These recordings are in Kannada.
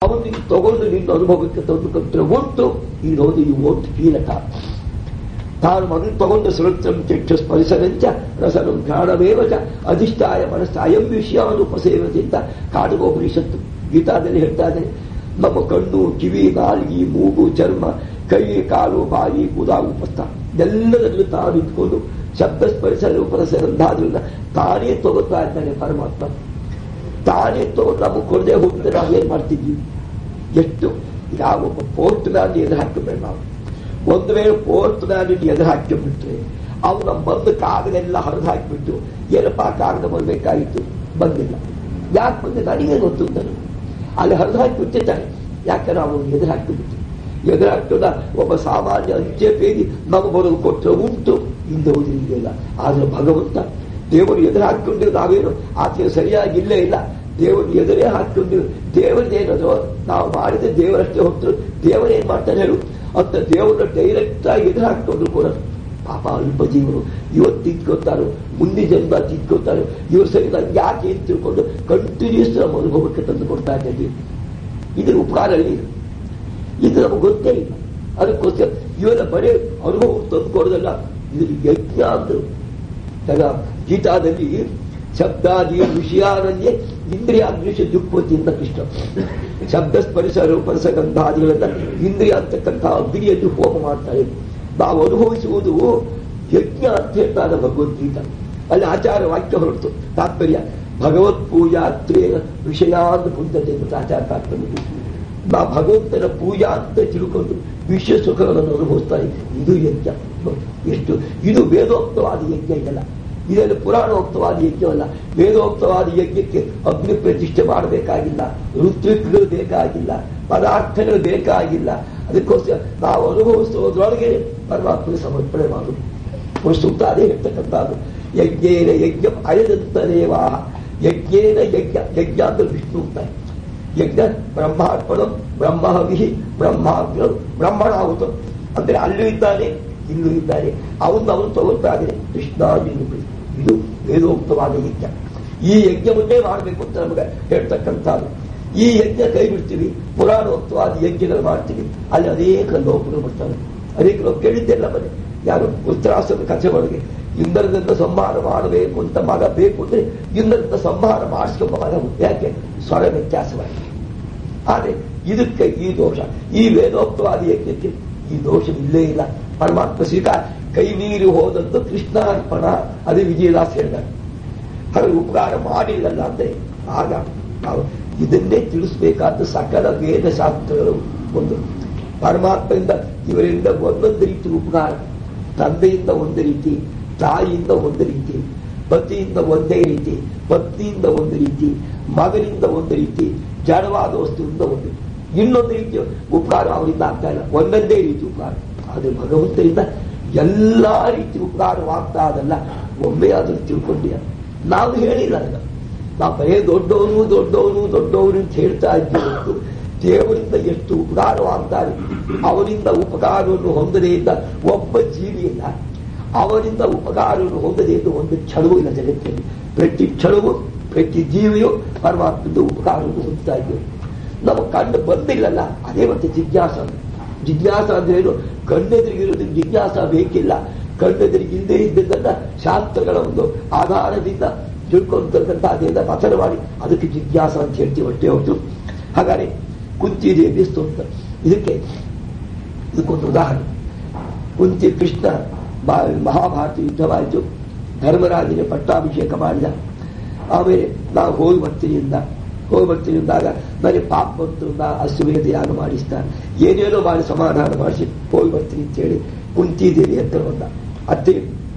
ಅವನು ನಿನ್ನ ತಗೊಂಡು ನಿನ್ನ ಅನುಭವಕ್ಕೆ ತಂದುಕೊಂಡ್ರೆ ಒಟ್ಟು ಈ ನೋಡಿ ಈ ಒಟ್ಟು ಕೀಲಕ ತಾನು ಮಗನ್ ತಗೊಂಡು ಸುರಕ್ಷಂ ಚಕ್ಷ ಸ್ಪರಿಸರಂಚ ರಸನಂ ಘ್ರಾಣಮೇವ ಚ ಅಧಿಷ್ಠಾಯ ಮನಸ್ಸ ಅಯಂ ವಿಷಯವನ್ನು ಉಪಸೇವದಿಂದ ಕಾಡುಗೋಪನಿಷತ್ತು ಗೀತಾದಲ್ಲಿ ಹೇಳ್ತಾ ಇದ್ದಾರೆ ನಮ್ಮ ಕಣ್ಣು ಕಿವಿ ನಾಲಿಗೆ ಮೂಗು ಚರ್ಮ ಕೈ ಕಾಲು ಬಾಯಿ ಕೂದ ಉಪಸ್ಥ ಎಲ್ಲದರಲ್ಲೂ ತಾನು ಇಟ್ಕೊಂಡು ಶಬ್ದ ಸ್ಪರಿಸ ರೂಪರಸಗಂಧಾದ್ರಿಂದ ತಾನೇ ತಗೋತಾ ಇದ್ದಾನೆ ಪರಮಾತ್ಮ ತಾನೇ ತಗೊಂಡು ನಮಗೆ ಕೊಡದೆ ಹೋಗಿದ್ರೆ ನಾವೇನ್ ಮಾಡ್ತಿದ್ವಿ ಎಷ್ಟು ಯಾವ ಒಬ್ಬ ಪೋಸ್ಟ್ ಮ್ಯಾನ್ ಎದುರು ಹಾಕಬೇಕು ನಾವು ಒಂದು ವೇಳೆ ಪೋಸ್ಟ್ ಮ್ಯಾನ್ ಎದುರು ಹಾಕಿಬಿಟ್ರೆ ಅವನು ಬಂದು ಕಾಗದೆಲ್ಲ ಹರಿದು ಹಾಕಿಬಿಟ್ಟು ಏನಪ್ಪ ಕಾಗದ ಬರಬೇಕಾಗಿತ್ತು ಬಂದಿಲ್ಲ ಯಾಕೆ ಬಂದೆ ನನಗೆ ಗೊತ್ತು ನಾನು ಅಲ್ಲಿ ಹರಿದು ಹಾಕಿ ಬಿಟ್ಟಿದ್ದಾನೆ ಯಾಕಂದ್ರೆ ಅವನು ಎದುರು ಹಾಕಿಬಿಟ್ಟು ಎದುರು ಹಾಕಿದ ಒಬ್ಬ ಸಾಮಾನ್ಯ ಅಂಚೆ ಪೇರಿ ನಮಗೆ ಬರೋದು ಕೊಟ್ಟರೆ ಉಂಟು ಹಿಂದೆ ಹೋದಿಲ್ಲ ಆದ್ರೆ ಭಗವಂತ ದೇವರು ಎದುರು ಹಾಕಿಕೊಂಡು ನಾವೇನು ಆತಗೆ ಸರಿಯಾಗಿಲ್ಲೇ ಇಲ್ಲ ದೇವರು ಎದುರೇ ಹಾಕಿಕೊಂಡು ದೇವರದೇನದು ನಾವು ಮಾಡಿದ ದೇವರಷ್ಟೇ ಹೊತ್ತು ದೇವರೇನ್ ಮಾಡ್ತಾನೆ ಹೇಳು ಅಂತ ದೇವರನ್ನ ಡೈರೆಕ್ಟ್ ಆಗಿ ಎದುರು ಹಾಕಿಕೊಂಡು ಕೂಡ ಪಾಪ ಅಲ್ಪ ಜೀವರು ಇವತ್ತು ತಿದ್ಕೋತಾರೋ ಮುಂದಿನ ಜನ್ಮ ತಿದ್ಕೋತಾರೋ ಇವ್ರು ಸರಿ ನಂಗೆ ಯಾಕೆ ಅಂತ ತಿಳ್ಕೊಂಡು ಕಂಟಿನ್ಯೂಸ್ ನಮ್ಮ ಅನುಭವಕ್ಕೆ ತಂದು ಕೊಡ್ತಾ ಇದ್ದೀವಿ ಇದ್ರ ಉಪಕಾರ ಇಲ್ಲ ಇದು ನಮಗೆ ಗೊತ್ತೇ ಇಲ್ಲ ಅದಕ್ಕೋಸ್ಕರ ಇವೆಲ್ಲ ಬರೀ ಅನುಭವ ತಂದು ಕೊಡೋದಲ್ಲ ಇದು ಯಜ್ಞ ಅಂದ್ರು ಆಗ ಗೀತಾದಲ್ಲಿ ಶಬ್ದಾದಿ ವಿಷಯಾನಂದೇ ಇಂದ್ರಿಯಾದೃಶ್ಯ ದುಃಖದಿಂದ ಕೃಷ್ಣ ಶಬ್ದ ಸ್ಪರಿಸ ರೂಪರಸ ಗಂಧಾದಿಗಳನ್ನ ಇಂದ್ರಿಯ ಅಂತಕ್ಕಂಥ ಅಗ್ನಿಯಲ್ಲಿ ಹೋಮ ಮಾಡ್ತಾರೆ ನಾವು ಅನುಭವಿಸುವುದು ಯಜ್ಞ ಅಂತ ಹೇಳ್ತಾರೆ ಭಗವದ್ಗೀತಾ ಅಲ್ಲಿ ಆಚಾರ ವಾಕ್ಯ ಹೊರತು ತಾತ್ಪರ್ಯ ಭಗವತ್ ಪೂಜಾತ್ರೇ ವಿಷಯಾಂತ ಪುಂಜತೆ ಅಂತ ಆಚಾರ ತಾತ್ಪರ್ಯ ನಾ ಭಗವಂತನ ಪೂಜಾ ಅಂತ ತಿಳ್ಕೊಂಡು ವಿಶ್ವ ಸುಖಗಳನ್ನು ಅನುಭವಿಸ್ತಾರೆ ಇದು ಯಜ್ಞ ಎಷ್ಟು ಇದು ವೇದೋಕ್ತವಾದ ಯಜ್ಞ ಇದಲ್ಲ ಇದೆಲ್ಲ ಪುರಾಣೋಕ್ತವಾದ ಯಜ್ಞವಲ್ಲ ವೇದೋಕ್ತವಾದ ಯಜ್ಞಕ್ಕೆ ಅಗ್ನಿ ಪ್ರತಿಷ್ಠೆ ಮಾಡಬೇಕಾಗಿಲ್ಲ ಋತ್ವಿಕ್ಗಳು ಬೇಕಾಗಿಲ್ಲ ಪದಾರ್ಥಗಳು ಬೇಕಾಗಿಲ್ಲ ಅದಕ್ಕೋಸ್ಕರ ನಾವು ಅನುಭವಿಸುವುದರೊಳಗೆ ಪರಮಾತ್ಮನ ಸಮರ್ಪಣೆ ಮಾಡುದು ಒಂದು ಸೂಕ್ತ ಅದೇ ಹೇಳ್ತಕ್ಕಂಥದ್ದು ಯಜ್ಞೇನ ಯಜ್ಞ ಅಯದಂತರೇವಾಹ ಯಜ್ಞೇನ ಯಜ್ಞ ಯಜ್ಞ ಅಂದ್ರೆ ವಿಷ್ಣು ಅಂತಾರೆ ಯಜ್ಞ ಬ್ರಹ್ಮಾರ್ಪಣಂ ಬ್ರಹ್ಮಹವಿ ಬ್ರಹ್ಮಾಗ್ನ ಬ್ರಹ್ಮಣಾಹುತ ಅಂದ್ರೆ ಅಲ್ಲೂ ಇದ್ದಾನೆ ಇಲ್ಲೂ ಇದ್ದಾನೆ ಅವನ್ನ ಅವನು ತಗೊಳ್ತಾನೆ ಕೃಷ್ಣ ಇದು ವೇದೋಕ್ತವಾದ ಯಜ್ಞ ಈ ಯಜ್ಞವನ್ನೇ ಮಾಡಬೇಕು ಅಂತ ನಮಗೆ ಹೇಳ್ತಕ್ಕಂಥದ್ದು ಈ ಯಜ್ಞ ಕೈ ಬಿಡ್ತೀವಿ ಪುರಾಣೋಕ್ತವಾದ ಯಜ್ಞಗಳು ಮಾಡ್ತೀವಿ ಅಲ್ಲಿ ಅನೇಕ ಲೋಕಗಳು ಬರ್ತಾರೆ ಅನೇಕ ಲೋಕ ಕೇಳಿದ್ದೆಲ್ಲ ಮನೆ ಯಾರು ಉತ್ತರಾಸದ ಕಥೆ ಒಳಗೆ ಇಂದ್ರದಿಂದ ಸಂಹಾರ ಮಾಡಬೇಕು ಅಂತ ಮಗ ಬೇಕು ಅಂದ್ರೆ ಇಂದ್ರದಿಂದ ಸಂಹಾರ ಮಾಡಿಸ್ಕೊಂಬ ಮಗ ಯಾಕೆ ಸ್ವರ ವ್ಯತ್ಯಾಸವಾಗಿದೆ ಆದರೆ ಇದಕ್ಕೆ ಈ ದೋಷ ಈ ವೇದೋಕ್ತವಾದ ಯಜ್ಞಕ್ಕೆ ಈ ದೋಷ ಇಲ್ಲೇ ಇಲ್ಲ ಪರಮಾತ್ಮ ಸ್ವೀಕಾರ ಕೈ ಮೀರಿ ಹೋದದ್ದು ಕೃಷ್ಣಾರ್ಪಣ ಅದೇ ವಿಜಯದಾಸ್ ಹೇಳಿದ್ದಾರೆ ಹಾಗೆ ಉಪಕಾರ ಮಾಡಿಲ್ಲಲ್ಲ ಅಂದ್ರೆ ಆಗ ನಾವು ಇದನ್ನೇ ತಿಳಿಸಬೇಕಾದ ಸಕಲ ವೇದ ಶಾಸ್ತ್ರಗಳು ಒಂದು ಪರಮಾತ್ಮದಿಂದ ಇವರಿಂದ ಒಂದೊಂದು ರೀತಿ ಉಪಕಾರ ತಂದೆಯಿಂದ ಒಂದು ರೀತಿ ತಾಯಿಯಿಂದ ಒಂದು ರೀತಿ ಪತಿಯಿಂದ ಒಂದೇ ರೀತಿ ಪತ್ನಿಯಿಂದ ಒಂದು ರೀತಿ ಮಗನಿಂದ ಒಂದು ರೀತಿ ಜಡವಾದ ವಸ್ತುವಿಂದ ಒಂದು ಇನ್ನೊಂದು ರೀತಿ ಉಪಕಾರ ಅವರಿಂದ ಆಗ್ತಾ ಇಲ್ಲ ಒಂದೊಂದೇ ರೀತಿ ಉಪಕಾರ ಆದರೆ ಭಗವಂತರಿಂದ ಎಲ್ಲಾ ರೀತಿ ಉಪಕಾರವಾಗ್ತಾ ಅದಲ್ಲ ಒಮ್ಮೆ ಅದನ್ನು ತಿಳ್ಕೊಂಡಿಯ ನಾವು ಹೇಳಿಲ್ಲ ಅದನ್ನ ನಾವು ಬರೇ ದೊಡ್ಡವನು ದೊಡ್ಡವನು ದೊಡ್ಡವನು ಅಂತ ಹೇಳ್ತಾ ಇದ್ದೀವಿ ದೇವರಿಂದ ಎಷ್ಟು ಉಪಕಾರವಾಗ್ತಾರೆ ಅವರಿಂದ ಉಪಕಾರವನ್ನು ಹೊಂದದೇ ಇದ್ದ ಒಬ್ಬ ಜೀವಿಯಿಲ್ಲ ಅವರಿಂದ ಉಪಕಾರವನ್ನು ಹೊಂದದೇ ಇದ್ದ ಒಂದು ಕ್ಷಣವೂ ಇಲ್ಲ ಜಗತ್ತಿನಲ್ಲಿ ಪ್ರತಿ ಕ್ಷಣವೂ ಪ್ರತಿ ಜೀವಿಯು ಪರಮಾತ್ಮದ ಉಪಕಾರವನ್ನು ಹೊಂದ್ತಾ ಇದ್ದೇವೆ ನಮ್ಮ ಕಂಡು ಬಂದಿಲ್ಲಲ್ಲ ಅದೇ ಮತ್ತೆ ಜಿಜ್ಞಾಸ ಜಿಜ್ಞಾಸ ಅಂದ್ರೆ ಏನು ಕಣ್ಣೆದುರಿಗಿರೋದಕ್ಕೆ ಜಿಜ್ಞಾಸ ಬೇಕಿಲ್ಲ ಕಣ್ಣೆದುರಿಗೆ ಇಲ್ಲದೆ ಇದ್ದದನ್ನ ಶಾಸ್ತ್ರಗಳ ಒಂದು ಆಧಾರದಿಂದ ತಿಳ್ಕೊಂತಕ್ಕಂಥ ಅದೆಲ್ಲ ಮಥನ ಮಾಡಿ ಅದಕ್ಕೆ ಜಿಜ್ಞಾಸ ಅಂತ ಹೇಳ್ತೀವಿ ಹೊಟ್ಟೆ ಹೊತ್ತು ಹಾಗಾದ್ರೆ ಕುಂತಿ ದೇವಿ ಸ್ತೋತ್ರ ಇದಕ್ಕೆ ಇದಕ್ಕೊಂದು ಉದಾಹರಣೆ ಕುಂತಿ ಕೃಷ್ಣ ಮಹಾಭಾರತ ಯುದ್ಧವಾಯಿತು ಧರ್ಮರಾಜನಿಗೆ ಪಟ್ಟಾಭಿಷೇಕ ಮಾಡಿದ ಆಮೇಲೆ ನಾವು ಹೋಗಿ ಬರ್ತೀನಿ ಅಂದ ಹೋಗಿ ಬರ್ತೀನಿ ಅಂದಾಗ ನನಗೆ ಪಾಪ ಬಂತು ನಾ ಅಶ್ವಮೇಧ ಯಾಗ ಮಾಡಿಸ್ತಾ ಏನೇನೋ ಮಾಡಿ ಸಮಾಧಾನ ಮಾಡಿಸಿ ಹೋಗಿ ಬರ್ತೀನಿ ಅಂತೇಳಿ ಕುಂತಿ ದೇವಿ ಹತ್ರ ಬಂದ ಅತ್ತೆ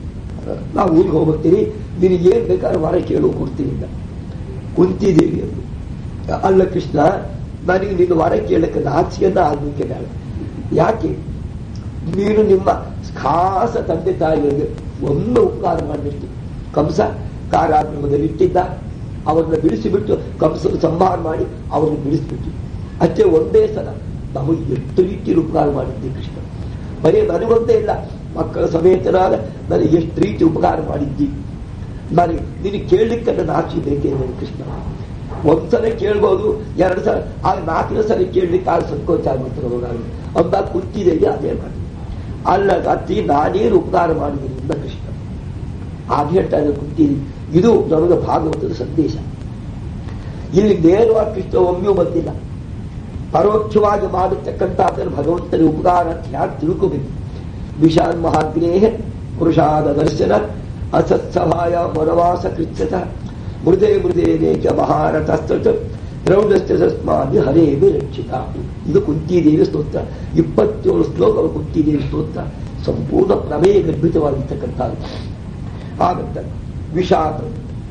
ನಾವು ಊರಿಗೆ ಹೋಗ್ಬರ್ತೀನಿ ನಿನಗೆ ಏನ್ ಬೇಕಾದ್ರೆ ವರ ಕೇಳು ಕೊಡ್ತೀನಿ ಅಂತ ಕುಂತಿ ದೇವಿ ಅಂದ್ರು ಅಲ್ಲ ಕೃಷ್ಣ ನನಗೆ ನಿನ್ನ ವರ ಕೇಳಕ್ಕೆ ನಾಚಿಕೆಯನ್ನ ಆಗ್ಲಿಕ್ಕೆ ಬೇಡ ಯಾಕೆ ನೀನು ನಿಮ್ಮ ಖಾಸ ತಂದೆ ತಾಯಿಗಳಿಗೆ ಒಂದು ಉಪಕಾರ ಮಾಡಿಬಿಟ್ಟು ಕಂಸ ಕಾರಾಗೃಹದಲ್ಲಿ ಇಟ್ಟಿದ್ದ ಅವರನ್ನ ಬಿಡಿಸಿಬಿಟ್ಟು ಕಂಸನ ಸಂಹಾರ ಮಾಡಿ ಅವರನ್ನು ಬಿಡಿಸಿಬಿಟ್ಟು ಅಷ್ಟೇ ಒಂದೇ ಸಲ ನಮಗೆ ಎಷ್ಟು ರೀತಿಯಲ್ಲಿ ಉಪಕಾರ ಮಾಡಿದ್ದೆ ಕೃಷ್ಣ ಬರೀ ನನಗೊಂದೇ ಇಲ್ಲ ಮಕ್ಕಳ ಸಮೇತನಾದ ನನಗೆ ಎಷ್ಟು ರೀತಿ ಉಪಕಾರ ಮಾಡಿದ್ದಿ ನನಗೆ ನಿನಗೆ ಕೇಳಲಿಕ್ಕೆ ನನ್ನ ಆಚೆ ಬೇಕೇ ನನಗೆ ಕೃಷ್ಣ ಒಂದ್ಸಲ ಕೇಳ್ಬೋದು ಎರಡು ಸಲ ಆಗ ನಾಲ್ಕನೇ ಸಲ ಕೇಳಲಿಕ್ಕೆ ಆಗ ಸಂಕೋಚ ಆಗ್ಬಿಡ್ತಾರೆ ನಾನು ಅಂದಾಗ ಕುಂತಿದ್ದೇವೆ ಅದೇ ಮಾಡಿ ಅಲ್ಲ ಅತ್ತಿ ನಾನೇನು ಉಪಕಾರ ಮಾಡಿದ್ದೀನಿ ಇಂದ ಕೃಷ್ಣ ಆಗ ಹೇಳ್ತಾ ಇದ್ದ ಕುಂತೀನಿ ಇದು ನಮಗೆ ಭಾಗವತದ ಸಂದೇಶ ಇಲ್ಲಿ ನೇರವಾಗಿ ಕೃಷ್ಣ ಒಮ್ಮೆಯೂ ಬಂದಿಲ್ಲ ಪರೋಕ್ಷವಾಗಿ ಮಾಡತಕ್ಕಂಥ ಅದನ್ನು ಭಗವಂತನ ಉಪಕಾರ ಅಂತ ಯಾಕೆ ತಿಳ್ಕೋಬೇಕು ವಿಶಾನ್ ಮಹಾಗ್ನೇಹ ಪುರುಷಾದ ದರ್ಶನ ಅಸತ್ಸಭಾಯ ವನವಾಸ ಕೃತ್ಯತ ಮೃದೇ ಮೃದೇನೇಕ ಮಹಾರಥಸ್ತ್ರ ದ್ರೌಢಸ್ಯ ತಸ್ಮಾದಿ ಹರೇವಿ ರಕ್ಷಿತ ಇದು ಕುಂತಿದೇವಿ ಸ್ತೋತ್ರ ಇಪ್ಪತ್ತೇಳು ಶ್ಲೋಕ ಕುಂತಿದೇವಿ ಸ್ತೋತ್ರ ಸಂಪೂರ್ಣ ಪ್ರಮೇಯ ಗರ್ಭಿತವಾಗಿರ್ತಕ್ಕಂಥದ್ದು ಆಗತ್ತ ವಿಷಾದ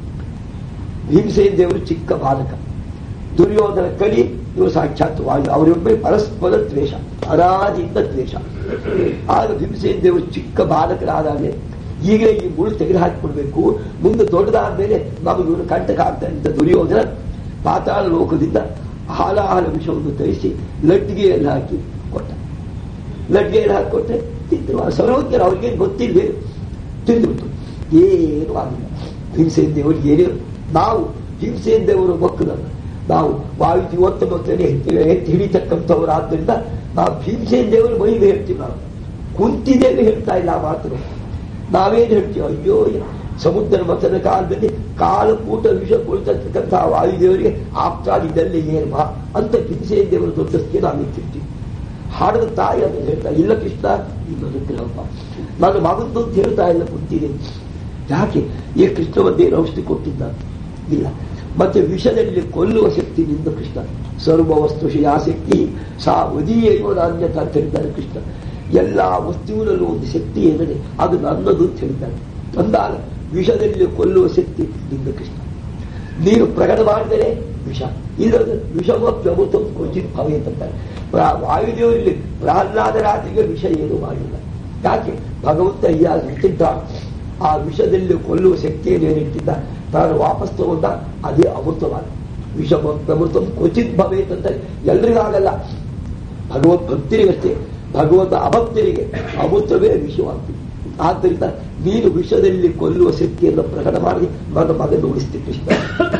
ಭೀಮಸೇನ ದೇವರು ಚಿಕ್ಕ ಬಾಲಕ ದುರ್ಯೋಧನ ಕಲಿ ಇವರು ಸಾಕ್ಷಾತ್ ವಾಯು ಅವರಿಬ್ಬರೇ ಪರಸ್ಪರ ದ್ವೇಷ ಅನಾದಿಯಿಂದ ದ್ವೇಷ ಆಗ ಭೀಮಸೇನ ದೇವರು ಚಿಕ್ಕ ಬಾಲಕರಾದಾಗಲೇ ಈಗಲೇ ಈ ಮುಳ್ಳು ತೆಗೆದು ಹಾಕಿಕೊಡ್ಬೇಕು ಮುಂದೆ ದೊಡ್ಡದಾದ ಮೇಲೆ ನಮಗೆ ಇವನು ಕಂಟಕ ಆಗ್ತಾನೆ ಅಂತ ದುರ್ಯೋಧನ ಪಾತಾಳ ಲೋಕದಿಂದ ಹಾಲಾಹಲ ವಿಷವನ್ನು ತರಿಸಿ ಲಡ್ಗೆಯಲ್ಲಿ ಹಾಕಿ ಕೊಟ್ಟ ಲಡ್ಗೆಯಲ್ಲಿ ಹಾಕಿಕೊಟ್ಟೆ ತಿಂದ್ರು ಆ ಸರ್ವಜ್ಞರು ಅವ್ರಿಗೇನು ಗೊತ್ತಿಲ್ವೇ ತಿಂದ್ಬಿಟ್ಟು ಏನು ಆಗಿಲ್ಲ ಭೀಮಸೇನ ದೇವರಿಗೆ ಏನೇ ನಾವು ಭೀಮಸೇನ ದೇವರು ಮಕ್ಕಳಲ್ಲ ನಾವು ವಾಯು ಜೀವೋತ್ತಮತ್ತೇನೆ ಎತ್ತಿ ಹಿಡಿತಕ್ಕಂಥವರಾದ್ದರಿಂದ ನಾವು ಭೀಮಸೇನ ದೇವರು ಮೈಗೆ ಹೇಳ್ತೀವಿ ನಾವು ಕುಂತಿದ್ದೇವೆ ಹೇಳ್ತಾ ಇಲ್ಲ ಆ ಮಾತು ನಾವೇನು ಹೇಳ್ತೀವಿ ಅಯ್ಯೋ ಸಮುದ್ರ ಮತದ ಕಾಲದಲ್ಲಿ ಕಾಲಕೂಟ ವಿಷ ಕುಳಿತಕ್ಕಂಥ ವಾಯುದೇವರಿಗೆ ಆಪ್ತಾಲ್ ಇದರಲ್ಲಿ ಏನು ಬಾ ಅಂತ ಭೀಮಸೇನ ದೇವರ ದೊಡ್ಡಕ್ಕೆ ನಾವು ಇಟ್ಟಿರ್ತೀವಿ ಹಾಡದ ತಾಯಿ ಅಂತ ಹೇಳ್ತಾ ಇಲ್ಲ ಕೃಷ್ಣ ಇನ್ನೊಂದು ಗ್ರಹಪ್ಪ ನಾನು ಮಗದ್ದು ಅಂತ ಹೇಳ್ತಾ ಇಲ್ಲ ಕುಂತಿದೆ ಯಾಕೆ ಈ ಕೃಷ್ಣ ಒಂದೇನು ಔಷಧಿ ಕೊಟ್ಟಿದ್ದ ಇಲ್ಲ ಮತ್ತೆ ವಿಷದಲ್ಲಿ ಕೊಲ್ಲುವ ಶಕ್ತಿ ನಿಂದ ಕೃಷ್ಣ ಸರ್ವ ವಸ್ತು ಶಕ್ತಿ ಸಾ ಒದಿಯೇಯೋ ನಾಣ್ಯತ ಅಂತ ಹೇಳ್ತಾರೆ ಕೃಷ್ಣ ಎಲ್ಲ ವಸ್ತುವಿನಲ್ಲೂ ಒಂದು ಶಕ್ತಿ ಏನಿದೆ ಅದು ನನ್ನದು ಅಂತ ಹೇಳ್ತಾರೆ ಅಂದಾಗ ವಿಷದಲ್ಲಿ ಕೊಲ್ಲುವ ಶಕ್ತಿ ನಿಂದ ಕೃಷ್ಣ ನೀನು ಪ್ರಕಟ ಮಾಡಿದರೆ ವಿಷ ಇಲ್ಲದ ವಿಷಮ ಪ್ರಭುತ್ವ ಕ್ವಚಿತ್ ಭವೇತಂತಾರೆ ವಾಯುದೇವರಲ್ಲಿ ಪ್ರಹ್ಲಾದ ರಾತ್ರಿಗೆ ವಿಷ ಏನು ಮಾಡಿಲ್ಲ ಯಾಕೆ ಭಗವಂತ ಈಗ ಇಟ್ಟಿದ್ದ ಆ ವಿಷದಲ್ಲಿ ಕೊಲ್ಲುವ ಶಕ್ತಿಯನ್ನು ಏನಿಟ್ಟಿದ್ದ ತಾನು ವಾಪಸ್ ತಗೊಂಡ ಅದೇ ಅಮೃತವಾದ ವಿಷಮ ಪ್ರಮೃತ ಕ್ವಚಿತ್ ಭವೇತ್ ಅಂತ ಎಲ್ರಿಗಾಗಲ್ಲ ಭಗವತ್ ಭಕ್ತರಿಗಷ್ಟೇ ಭಗವಂತ ಅಭಕ್ತರಿಗೆ ಅಮೃತವೇ ವಿಷವಾಗ್ತದೆ ಆದ್ದರಿಂದ ನೀನು ವಿಷದಲ್ಲಿ ಕೊಲ್ಲುವ ಶಕ್ತಿಯನ್ನು ಪ್ರಕಟ ಮಾಡಿ ನನ್ನ ಮಗನ ಉಳಿಸ್ತಿ ಕೃಷ್ಣ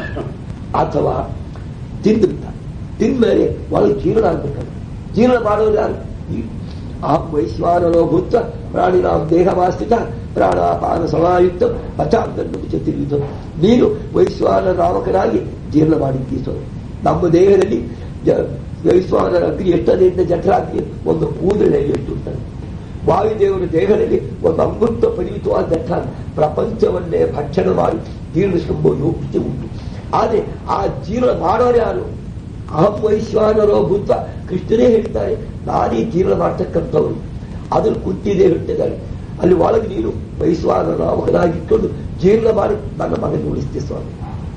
ಅಥವಾ ತಿಂದ್ಬಿಟ್ಟ ತಿಂದ್ಮೇಲೆ ಒಳಗೆ ಜೀರ್ಣ ಆಗ್ಬೇಕಾದ್ರೆ ಜೀರ್ಣ ಮಾಡೋರು ಯಾರು ಆ ವೈಶ್ವಾನರೋ ಭೂತ ಪ್ರಾಣಿನಾಂ ದೇಹವಾಸ್ಥಿತ ಪ್ರಾಣಾಪಾನ ಸಮಾಯುಕ್ತ ಪಚಾಂತನ್ನು ಚತಿರ್ಯುತ ನೀನು ವೈಶ್ವಾನ ರಾಮಕನಾಗಿ ಜೀರ್ಣ ಮಾಡಿದ್ದೀ ಸ್ವಾಮಿ ನಮ್ಮ ದೇಹದಲ್ಲಿ ವೈಶ್ವಾನರ ಅಗ್ನಿ ಎಷ್ಟದಿಂದ ಜಠರಾಗ್ನಿ ಒಂದು ಕೂದಲೆಯಲ್ಲಿ ಎಷ್ಟು ಉಂಟು ವಾಯುದೇವರ ದೇಹದಲ್ಲಿ ಒಂದು ಅಮೃತ ಪರಿಮಿತವಾದ ಜಠ ಪ್ರಪಂಚವನ್ನೇ ಭಕ್ಷಣ ಮಾಡಿ ಜೀರ್ಣಿಸಿಕೊಂಬ ಯೋಗ್ಯತೆ ಉಂಟು ಆದರೆ ಆ ಜೀರ್ಣ ಮಾಡೋರು ಯಾರು ಅಹಂ ವೈಶ್ವಾನರೋ ಭೂತ ಕೃಷ್ಣನೇ ಹೇಳ್ತಾರೆ ನಾನೇ ಜೀರ್ಣ ಮಾಡ್ತಕ್ಕಂಥವ್ರು ಅದನ್ನು ಕುಂತಿದೆ ಹೇಳ್ತಿದ್ದಾರೆ ಅಲ್ಲಿ ಒಳಗೆ ನೀನು ವೈಶ್ವಾನ ನಾಮಕನಾಗಿಟ್ಕೊಂಡು ಜೀರ್ಣ ಮಾಡಿ ನನ್ನ ಮಗನ ಉಳಿಸ್ತೆ ಸ್ವಾಮಿ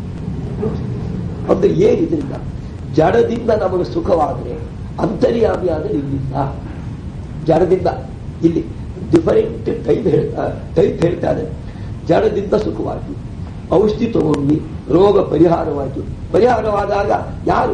ಅಂದ್ರೆ ಏನಿದ್ರಿಂದ ಜಡದಿಂದ ನಮಗೆ ಸುಖವಾದರೆ ಅಂತರ್ಯಾಮಿ ಆದರೆ ಇಲ್ಲಿಂದ ಜಡದಿಂದ ಇಲ್ಲಿ ಡಿಫರೆಂಟ್ ಟೈಪ್ ಹೇಳ್ತಾ ಟೈಪ್ ಹೇಳ್ತಾರೆ ಜಡದಿಂದ ಸುಖವಾಯಿತು ಔಷಧಿ ತಗೊಂಡ್ವಿ ರೋಗ ಪರಿಹಾರವಾಯಿತು ಪರಿಹಾರವಾದಾಗ ಯಾರು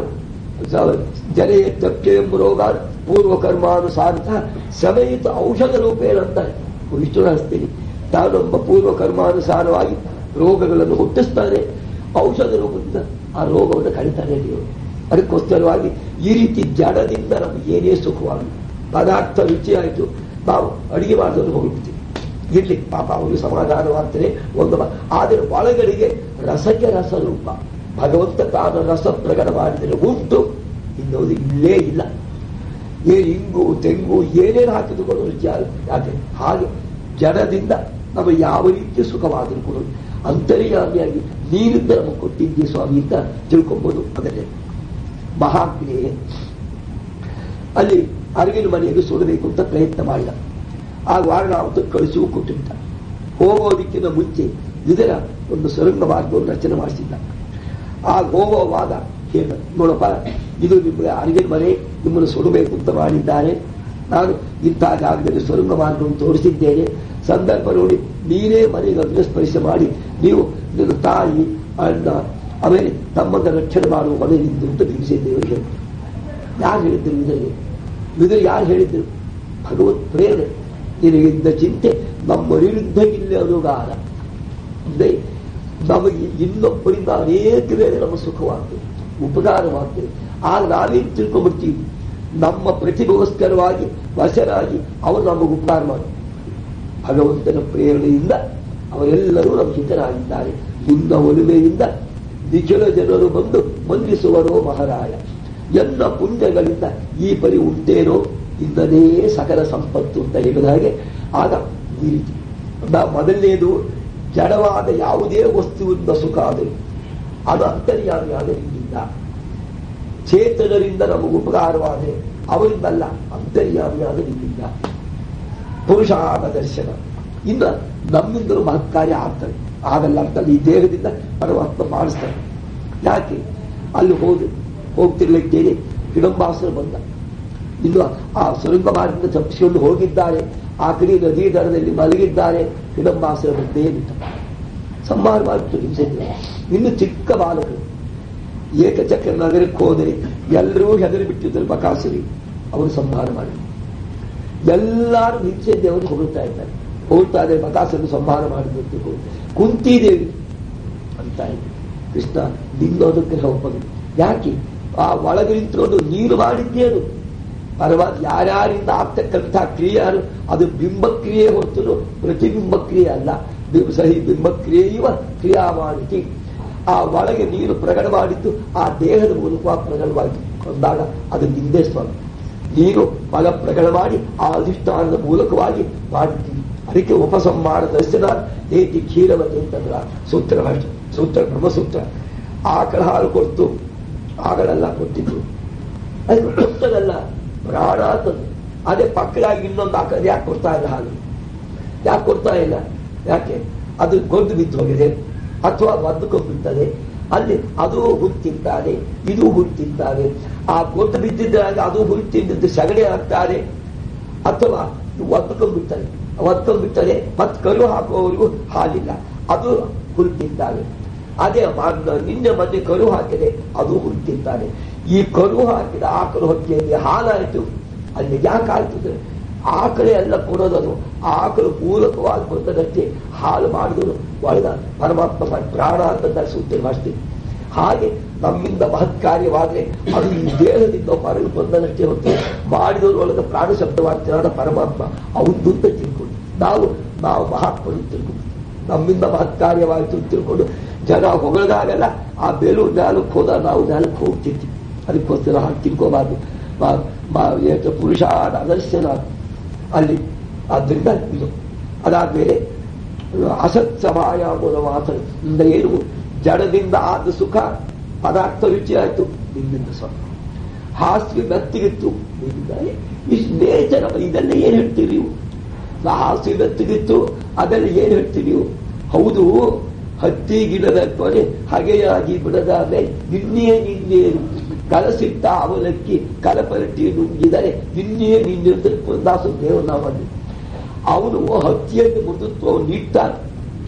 ಜನೇ ತಪ್ಪೆ ಎಂಬ ರೋಗ ಪೂರ್ವ ಕರ್ಮಾನುಸಾರತ ಸಮೇತ ಔಷಧ ರೂಪೇಣ ಅಂತಾರೆ ವಿಷ್ಣು ಹಸ್ತೀನಿ ತಾನೊಬ್ಬ ಪೂರ್ವ ಕರ್ಮಾನುಸಾರವಾಗಿ ರೋಗಗಳನ್ನು ಹುಟ್ಟಿಸ್ತಾನೆ ಔಷಧ ರೂಪದಿಂದ ಆ ರೋಗವನ್ನು ಕಡಿತಾನೆ ದೇವರು ಅದಕ್ಕೋಸ್ಕರವಾಗಿ ಈ ರೀತಿ ಜಡದಿಂದ ನಮಗೆ ಏನೇ ಸುಖವಾಗಿ ಪದಾರ್ಥ ರುಚಿ ಆಯಿತು ನಾವು ಅಡಿಗೆ ಮಾಡೋದು ಹೋಗ್ಬಿಡ್ತೀವಿ ಇರ್ಲಿ ಪಾಪ ಅವರು ಸಮಾಧಾನವಾಗ್ತದೆ ಒಂದು ಆದರೆ ಒಳಗಡೆಗೆ ರಸಕ್ಕೆ ರಸರೂಪ ಭಗವಂತ ತಾನು ರಸ ಪ್ರಕಟ ಮಾಡಿದರೆ ಉಂಟು ಇನ್ನೊಂದು ಇಲ್ಲೇ ಇಲ್ಲ ಏನು ಇಂಗು ತೆಂಗು ಏನೇನು ಹಾಕಿದ್ರು ಕೂಡ ರುಚಿ ಯಾಕೆ ಹಾಗೆ ಜಡದಿಂದ ನಮಗೆ ಯಾವ ರೀತಿಯ ಸುಖವಾದರೂ ಕೂಡ ಅಂತರ್ಯಾಮಿಯಾಗಿ ನೀರಿಂದ ನಮಗೆ ಕೊಟ್ಟಿದ್ದೆ ಸ್ವಾಮಿ ಅಂತ ತಿಳ್ಕೊಬೋದು ಅದನ್ನೇ ಮಹಾಗ್ನೇ ಅಲ್ಲಿ ಅರಿವಿನ ಮನೆಯಲ್ಲಿ ಸುಡಬೇಕು ಅಂತ ಪ್ರಯತ್ನ ಮಾಡಿದ ಆಗ ವಾರಣಾವತ ಕಳಿಸುವ ಕೊಟ್ಟಿದ್ದ ಹೋಗೋದಕ್ಕಿಂತ ಮುಂಚೆ ಇದರ ಒಂದು ಸುರಂಗ ಮಾರ್ಗವನ್ನು ರಚನೆ ಮಾಡಿಸಿದ್ದ ಆಗ ಹೋಗೋ ವಾದ ಹೇಳ ನೋಡಪ್ಪ ಇದು ನಿಮಗೆ ಅರಿವಿನ ಮನೆ ನಿಮ್ಮನ್ನು ಸುಡಬೇಕು ಅಂತ ಮಾಡಿದ್ದಾರೆ ನಾನು ಇಂಥ ಜಾಗದಲ್ಲಿ ಸುರಂಗ ಮಾರ್ಗವನ್ನು ತೋರಿಸಿದ್ದೇನೆ ಸಂದರ್ಭ ನೋಡಿ ನೀನೇ ಮನೆಗೆ ಅಗ್ರಸ್ಪರ್ಶ ಮಾಡಿ ನೀವು ನಿನ್ನ ತಾಯಿ ಅಣ್ಣ ಆಮೇಲೆ ತಮ್ಮನ್ನ ರಕ್ಷಣೆ ಮಾಡುವ ಮನೆಯಿಂದ ಅಂತ ಭೀಮಸೇದೇವರು ಹೇಳಿದ್ರು ಯಾರು ಹೇಳಿದ್ರು ಇದರಲ್ಲಿ ಇದರಲ್ಲಿ ಯಾರು ಹೇಳಿದ್ರು ಭಗವತ್ ಪ್ರೇರಣೆ ನಿನಗಿದ್ದ ಚಿಂತೆ ನಮ್ಮ ವಿರುದ್ಧ ಇಲ್ಲ ಅನುಗಾರ ಅಂದ್ರೆ ನಮಗೆ ಇನ್ನೊಬ್ಬರಿಂದ ಅನೇಕ ವೇಳೆ ನಮ್ಮ ಸುಖವಾಗ್ತದೆ ಉಪಕಾರವಾಗ್ತದೆ ಆಗ ನಾವೇನು ತಿಳ್ಕೊಂಡ್ಬಿಡ್ತೀವಿ ನಮ್ಮ ಪ್ರತಿಭೆಗೋಸ್ಕರವಾಗಿ ವಶರಾಗಿ ಅವರು ನಮಗೆ ಉಪಕಾರ ಮಾಡಿ ಭಗವಂತನ ಪ್ರೇರಣೆಯಿಂದ ಅವರೆಲ್ಲರೂ ನಮ್ಮ ಹಿತರಾಗಿದ್ದಾರೆ ನಿನ್ನ ಒಲುಮೆಯಿಂದ ನಿಖಿಲ ಜನರು ಬಂದು ಮಂದಿಸುವರೋ ಮಹಾರಾಯ ಎನ್ನ ಪುಣ್ಯಗಳಿಂದ ಈ ಪರಿ ಉಂಟೇನೋ ಇಂದನೇ ಸಕಲ ಸಂಪತ್ತು ಅಂತ ಹೇಳಿದ ಹಾಗೆ ಆಗ ಈ ರೀತಿ ನಾ- ಮೊದಲನೇದು ಜಡವಾದ ಯಾವುದೇ ವಸ್ತುವಿಂದ ಸುಖ ಆದರೆ ಅದು ಅಂತರ್ಯಾಮಿಯಾದ ನಿನ್ನಿಂದ ಚೇತನರಿಂದ ನಮಗೆ ಉಪಕಾರವಾದರೆ ಅವರಿಂದಲ್ಲ ಅಂತರ್ಯಾಮಿಯಾದ ನಿನ್ನಿಂದ ಪುರುಷಾದ ದರ್ಶನ ಇನ್ನು ನಮ್ಮಿಂದಲೂ ಮಹತ್ಕಾರ್ಯ ಆಗ್ತದೆ ಆಗಲ್ಲ ಅಂತಲ್ಲ ಈ ದೇಹದಿಂದ ಪರಮಾತ್ಮ ಮಾಡಿಸ್ತಾನೆ ಯಾಕೆ ಅಲ್ಲಿ ಹೋದು ಹೋಗ್ತಿರ್ಲಿಕ್ಕೇನೆ ಹಿಡಂಬಾಸರು ಬಂದ ಇನ್ನು ಆ ಸುರಂಗ ಮಾರ್ಗದಿಂದ ತಪ್ಪಿಸಿಕೊಂಡು ಹೋಗಿದ್ದಾರೆ ಆ ಕಡೆ ನದಿ ದಡದಲ್ಲಿ ಮಲಗಿದ್ದಾರೆ ಹಿಡಂಬಾಸರ ಬಂದೇ ಬಿಟ್ಟ ಸಂಹಾರ ಮಾಡಿಬಿಟ್ಟು ಹಿಂಸೆಯಿಂದ ಇನ್ನು ಚಿಕ್ಕ ಬಾಲಕರು ಏಕಚಕ್ರ ನಗರಕ್ಕೆ ಹೋದರೆ ಎಲ್ಲರೂ ಹೆದರಿ ಬಿಟ್ಟಿದ್ದರು ಬಕಾಸುರಿ ಅವರು ಸಂಹಾರ ಮಾಡಿ ಎಲ್ಲರೂ ಹಿಂಸೆ ದೇವರು ಹೊಗಳ್ತಾ ಇದ್ದಾರೆ ಹೊಗಳ್ತಾ ಇದ್ದಾರೆ ಬಕಾಸುರನ್ನು ಸಂಹಾರ ಮಾಡಿಬಿಟ್ಟು ಕುಂತಿದೇವಿ ಅಂತ ಇದೆ ಕೃಷ್ಣ ನಿನ್ನೋದಕ್ಕೆ ಹೋಗ್ಬೋದು ಯಾಕೆ ಆ ಒಳಗೆ ನಿಂತಿರೋದು ನೀನು ಮಾಡಿದ್ದೇನು ಪರವಾದ ಯಾರ್ಯಾರಿಂದ ಆಗ್ತಕ್ಕಂಥ ಕ್ರಿಯೆಯಾರು ಅದು ಬಿಂಬಕ್ರಿಯೆ ಹೊರತು ಪ್ರತಿಬಿಂಬ ಕ್ರಿಯೆ ಅಲ್ಲ ಬಿಂಬ ಸಹಿ ಬಿಂಬಕ್ರಿಯೆ ಇವ ಕ್ರಿಯಾ ಮಾಡಿತಿ ಆ ಒಳಗೆ ನೀನು ಪ್ರಕಟ ಮಾಡಿದ್ದು ಆ ದೇಹದ ಮೂಲಕ ಪ್ರಕಟವಾಯಿತು ಅಂದಾಗ ಅದು ನಿಂದೇ ಸ್ವಾಮಿ ನೀನು ಫಲ ಪ್ರಕಟ ಮಾಡಿ ಆ ಅಧಿಷ್ಠಾನದ ಮೂಲಕವಾಗಿ ಮಾಡಿದ್ದೀವಿ ಅದಕ್ಕೆ ಉಪಸಂಹಾರ ದರ್ಶನ ಏತಿ ಕ್ಷೀರವತಿ ಅಂತಂದ್ರ ಸೂತ್ರ ಭಾಷೆ ಸೂತ್ರ ಬ್ರಹ್ಮಸೂತ್ರ ಆಕಳ ಹಾಲು ಕೊಡ್ತು ಆಗಳೆಲ್ಲ ಕೊಟ್ಟಿದ್ರು ಅದು ಕೊಟ್ಟದಲ್ಲ ಪ್ರಾಣ ತಂದು ಅದೇ ಪಕ್ಕದಾಗಿ ಇನ್ನೊಂದು ಆಕಳ ಯಾಕೆ ಕೊಡ್ತಾ ಇಲ್ಲ ಹಾಲು ಯಾಕೆ ಕೊಡ್ತಾ ಇಲ್ಲ ಯಾಕೆ ಅದು ಗೊಂದು ಬಿದ್ದು ಹೋಗಿದೆ ಅಥವಾ ಒದ್ದುಕೊಂಡ್ಬಿಡ್ತದೆ ಅಲ್ಲಿ ಅದು ಹುಟ್ಟು ತಿಂತಾನೆ ಇದು ಹುಟ್ಟು ತಿಂತಾನೆ ಆ ಗೊತ್ತು ಬಿದ್ದಿದ್ದಾಗ ಅದು ಹುಟ್ಟು ತಿಂದಿದ್ದು ಸಗಣಿ ಆಗ್ತಾರೆ ಅಥವಾ ಒದ್ಕೊಂಡ್ಬಿಡ್ತಾರೆ ಒದ್ಕೊಂಡ್ಬಿಡ್ತಾರೆ ಮತ್ತೆ ಕರು ಹಾಕುವವರಿಗೂ ಹಾಲಿಲ್ಲ ಅದು ಹುಲ್ ತಿಂತಾನೆ ಅದೇ ಮ- ನಿನ್ನೆ ಮೊನ್ನೆ ಕರು ಹಾಕಿದೆ ಅದು ಹುಲ್ ತಿಂತಾನೆ ಈ ಕರು ಹಾಕಿದ ಆಕಳು ಹೊಟ್ಟೆಯಲ್ಲಿ ಹಾಲಾಯಿತು ಅಲ್ಲಿ ಯಾಕೆ ಆಗ್ತದೆ ಆಕಳೆ ಎಲ್ಲ ಕೊಡೋದದು ಆಕಳು ಪೂರಕವಾಗಿ ಬಂದದಕ್ಕೆ ಹಾಲು ಮಾಡಿದನು ಒಳಗ ಪರಮಾತ್ಮ ಮಾಡಿ ಪ್ರಾಣ ಅಂತ ಸೂತ್ರ ಮಾಡ್ತೀವಿ ಹಾಗೆ ನಮ್ಮಿಂದ ಮಹತ್ ಕಾರ್ಯವಾದ್ರೆ ಅದು ಈ ದೇಹದಿಂದ ಹೊರಗೆ ಬಂದನಷ್ಟೇ ಹೊತ್ತು ಮಾಡಿದವರು ಒಳಗೆ ಪ್ರಾಣ ಶಬ್ದವಾಗ್ತಿರಾದ ಪರಮಾತ್ಮ ಅವನು ಅಂತ ತಿಳ್ಕೊಂಡು ನಾವು ನಾವು ಮಹಾತ್ಮರು ತಿಳ್ಕೊಂಡು ನಮ್ಮಿಂದ ಮಹತ್ ಕಾರ್ಯವಾಯಿತು ಅಂತ ತಿಳ್ಕೊಂಡು ಜನ ಹೊಗಳದಾಗೆಲ್ಲ ಆ ಬೇಲೂರು ನ್ಯಾಲಕ್ಕೆ ಹೋದ ನಾವು ನ್ಯಾಲಕ್ಕೆ ಹೋಗ್ತಿರ್ತೀವಿ ಅದಕ್ಕೋಸ್ಕರ ಹಾಗೆ ತಿಳ್ಕೋಬಾರ್ದು ಮಾ- ಮಾ- ಏಕ ಪುರುಷ ಅದರ್ಶನ ಅಲ್ಲಿ ಆದ್ದರಿಂದ ಇದು ಅದಾದ್ಮೇಲೆ ಅಸತ್ ಸಮಾಯ ಅನ್ನೋ ಮಾತನ್ನು ಇಂದ ಏನು ಜಡದಿಂದ ಆದ ಸುಖ ಪದಾರ್ಥ ರುಚಿ ಆಯ್ತು ನಿನ್ನಿಂದ ಸ್ವಲ್ಪ ಹಾಸ್ಯ ಮೆತ್ತಿಗಿತ್ತು ನಿನ್ನಿಂದ ಇಷ್ಟು ನೇಚರ ಇದೆಲ್ಲ ಏನ್ ಹೇಳ್ತೀರಿ ನೀವು ನಾ ಹಾಸ್ಯ ಮೆತ್ತಿಗಿತ್ತು ಅದೆಲ್ಲ ಏನ್ ಹೇಳ್ತೀರಿ ನೀವು ಹೌದು ಹತ್ತಿ ಗಿಡದ ಕೊನೆ ಹಗೆಯಾಗಿ ಬಿಡದಾದ್ರೆ ನಿನ್ನೆ ನಿನ್ನೇನು ಕಲಸಿಟ್ಟ ಅವಲಕ್ಕಿ ಕಲಪರಟಿ ನುಂಗಿದರೆ ನಿನ್ನೆ ನಿನ್ನೆ ದಾಸು ದೇವನಾಮಲ್ಲಿ ಅವನು ಹತ್ತಿಯನ್ನು ಮುದುತ್ತು ಅವನು ಇಟ್ಟಾನೆ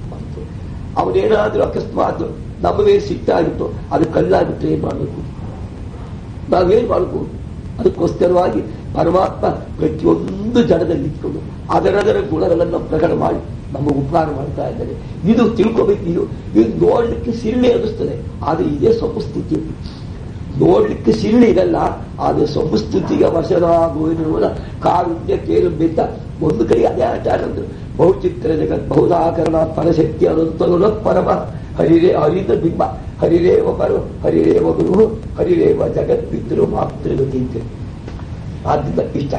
ಅವನೇನಾದ್ರೂ ಅಕಸ್ಮಾತ್ ನಮ್ಮ ಮೇಲೆ ಸಿಟ್ಟಾಗಿತ್ತು ಅದು ಕಲ್ಲಾಗಿಬಿಟ್ರೆ ಏನ್ ಮಾಡಬೇಕು ನಾವೇನ್ ಮಾಡಬೇಕು ಅದಕ್ಕೋಸ್ಕರವಾಗಿ ಪರಮಾತ್ಮ ಪ್ರತಿಯೊಂದು ಜಡದಲ್ಲಿ ಇಟ್ಕೊಂಡು ಅದರದರ ಗುಣಗಳನ್ನು ಪ್ರಕಟ ಮಾಡಿ ನಮಗೆ ಉಪಕಾರ ಮಾಡ್ತಾ ಇದ್ದಾರೆ ಇದು ತಿಳ್ಕೋಬೇಕು ಇದು ಇದು ನೋಡ್ಲಿಕ್ಕೆ ಸಿಳ್ಳೆ ಅನ್ನಿಸ್ತದೆ ಆದ್ರೆ ಇದೇ ಸೊಪ್ಪು ಸ್ಥಿತಿ ನೋಡ್ಲಿಕ್ಕೆ ಸಿಳ್ಳೆ ಇರಲ್ಲ ಆದ್ರೆ ಸೊಪ್ಪು ಸ್ಥಿತಿಗೆ ವಶರಾಗುವ ಕಾರುಣ್ಯ ಕೇಳು ಬೆತ್ತ ಒಂದು ಕಡೆ ಅದೇ ಆಚಾರ್ಯಂದ್ರು ಬಹುಚಿತ್ರ ಜಗತ್ ಬಹುದಾಕರಣ ಪರಶಕ್ತಿ ಅನಂತರುಣ ಪರಮ ಹರಿರೇ ಹರಿದ ಬಿಂಬ ಹರಿರೇವ ಪರ ಹರಿರೇವ ಗುರು ಹರಿರೇವ ಜಗತ್ ಪಿತೃ ಮಾತೃಗತಿ ಅಂತ ಆದ್ರಿಂದ ಇಷ್ಟ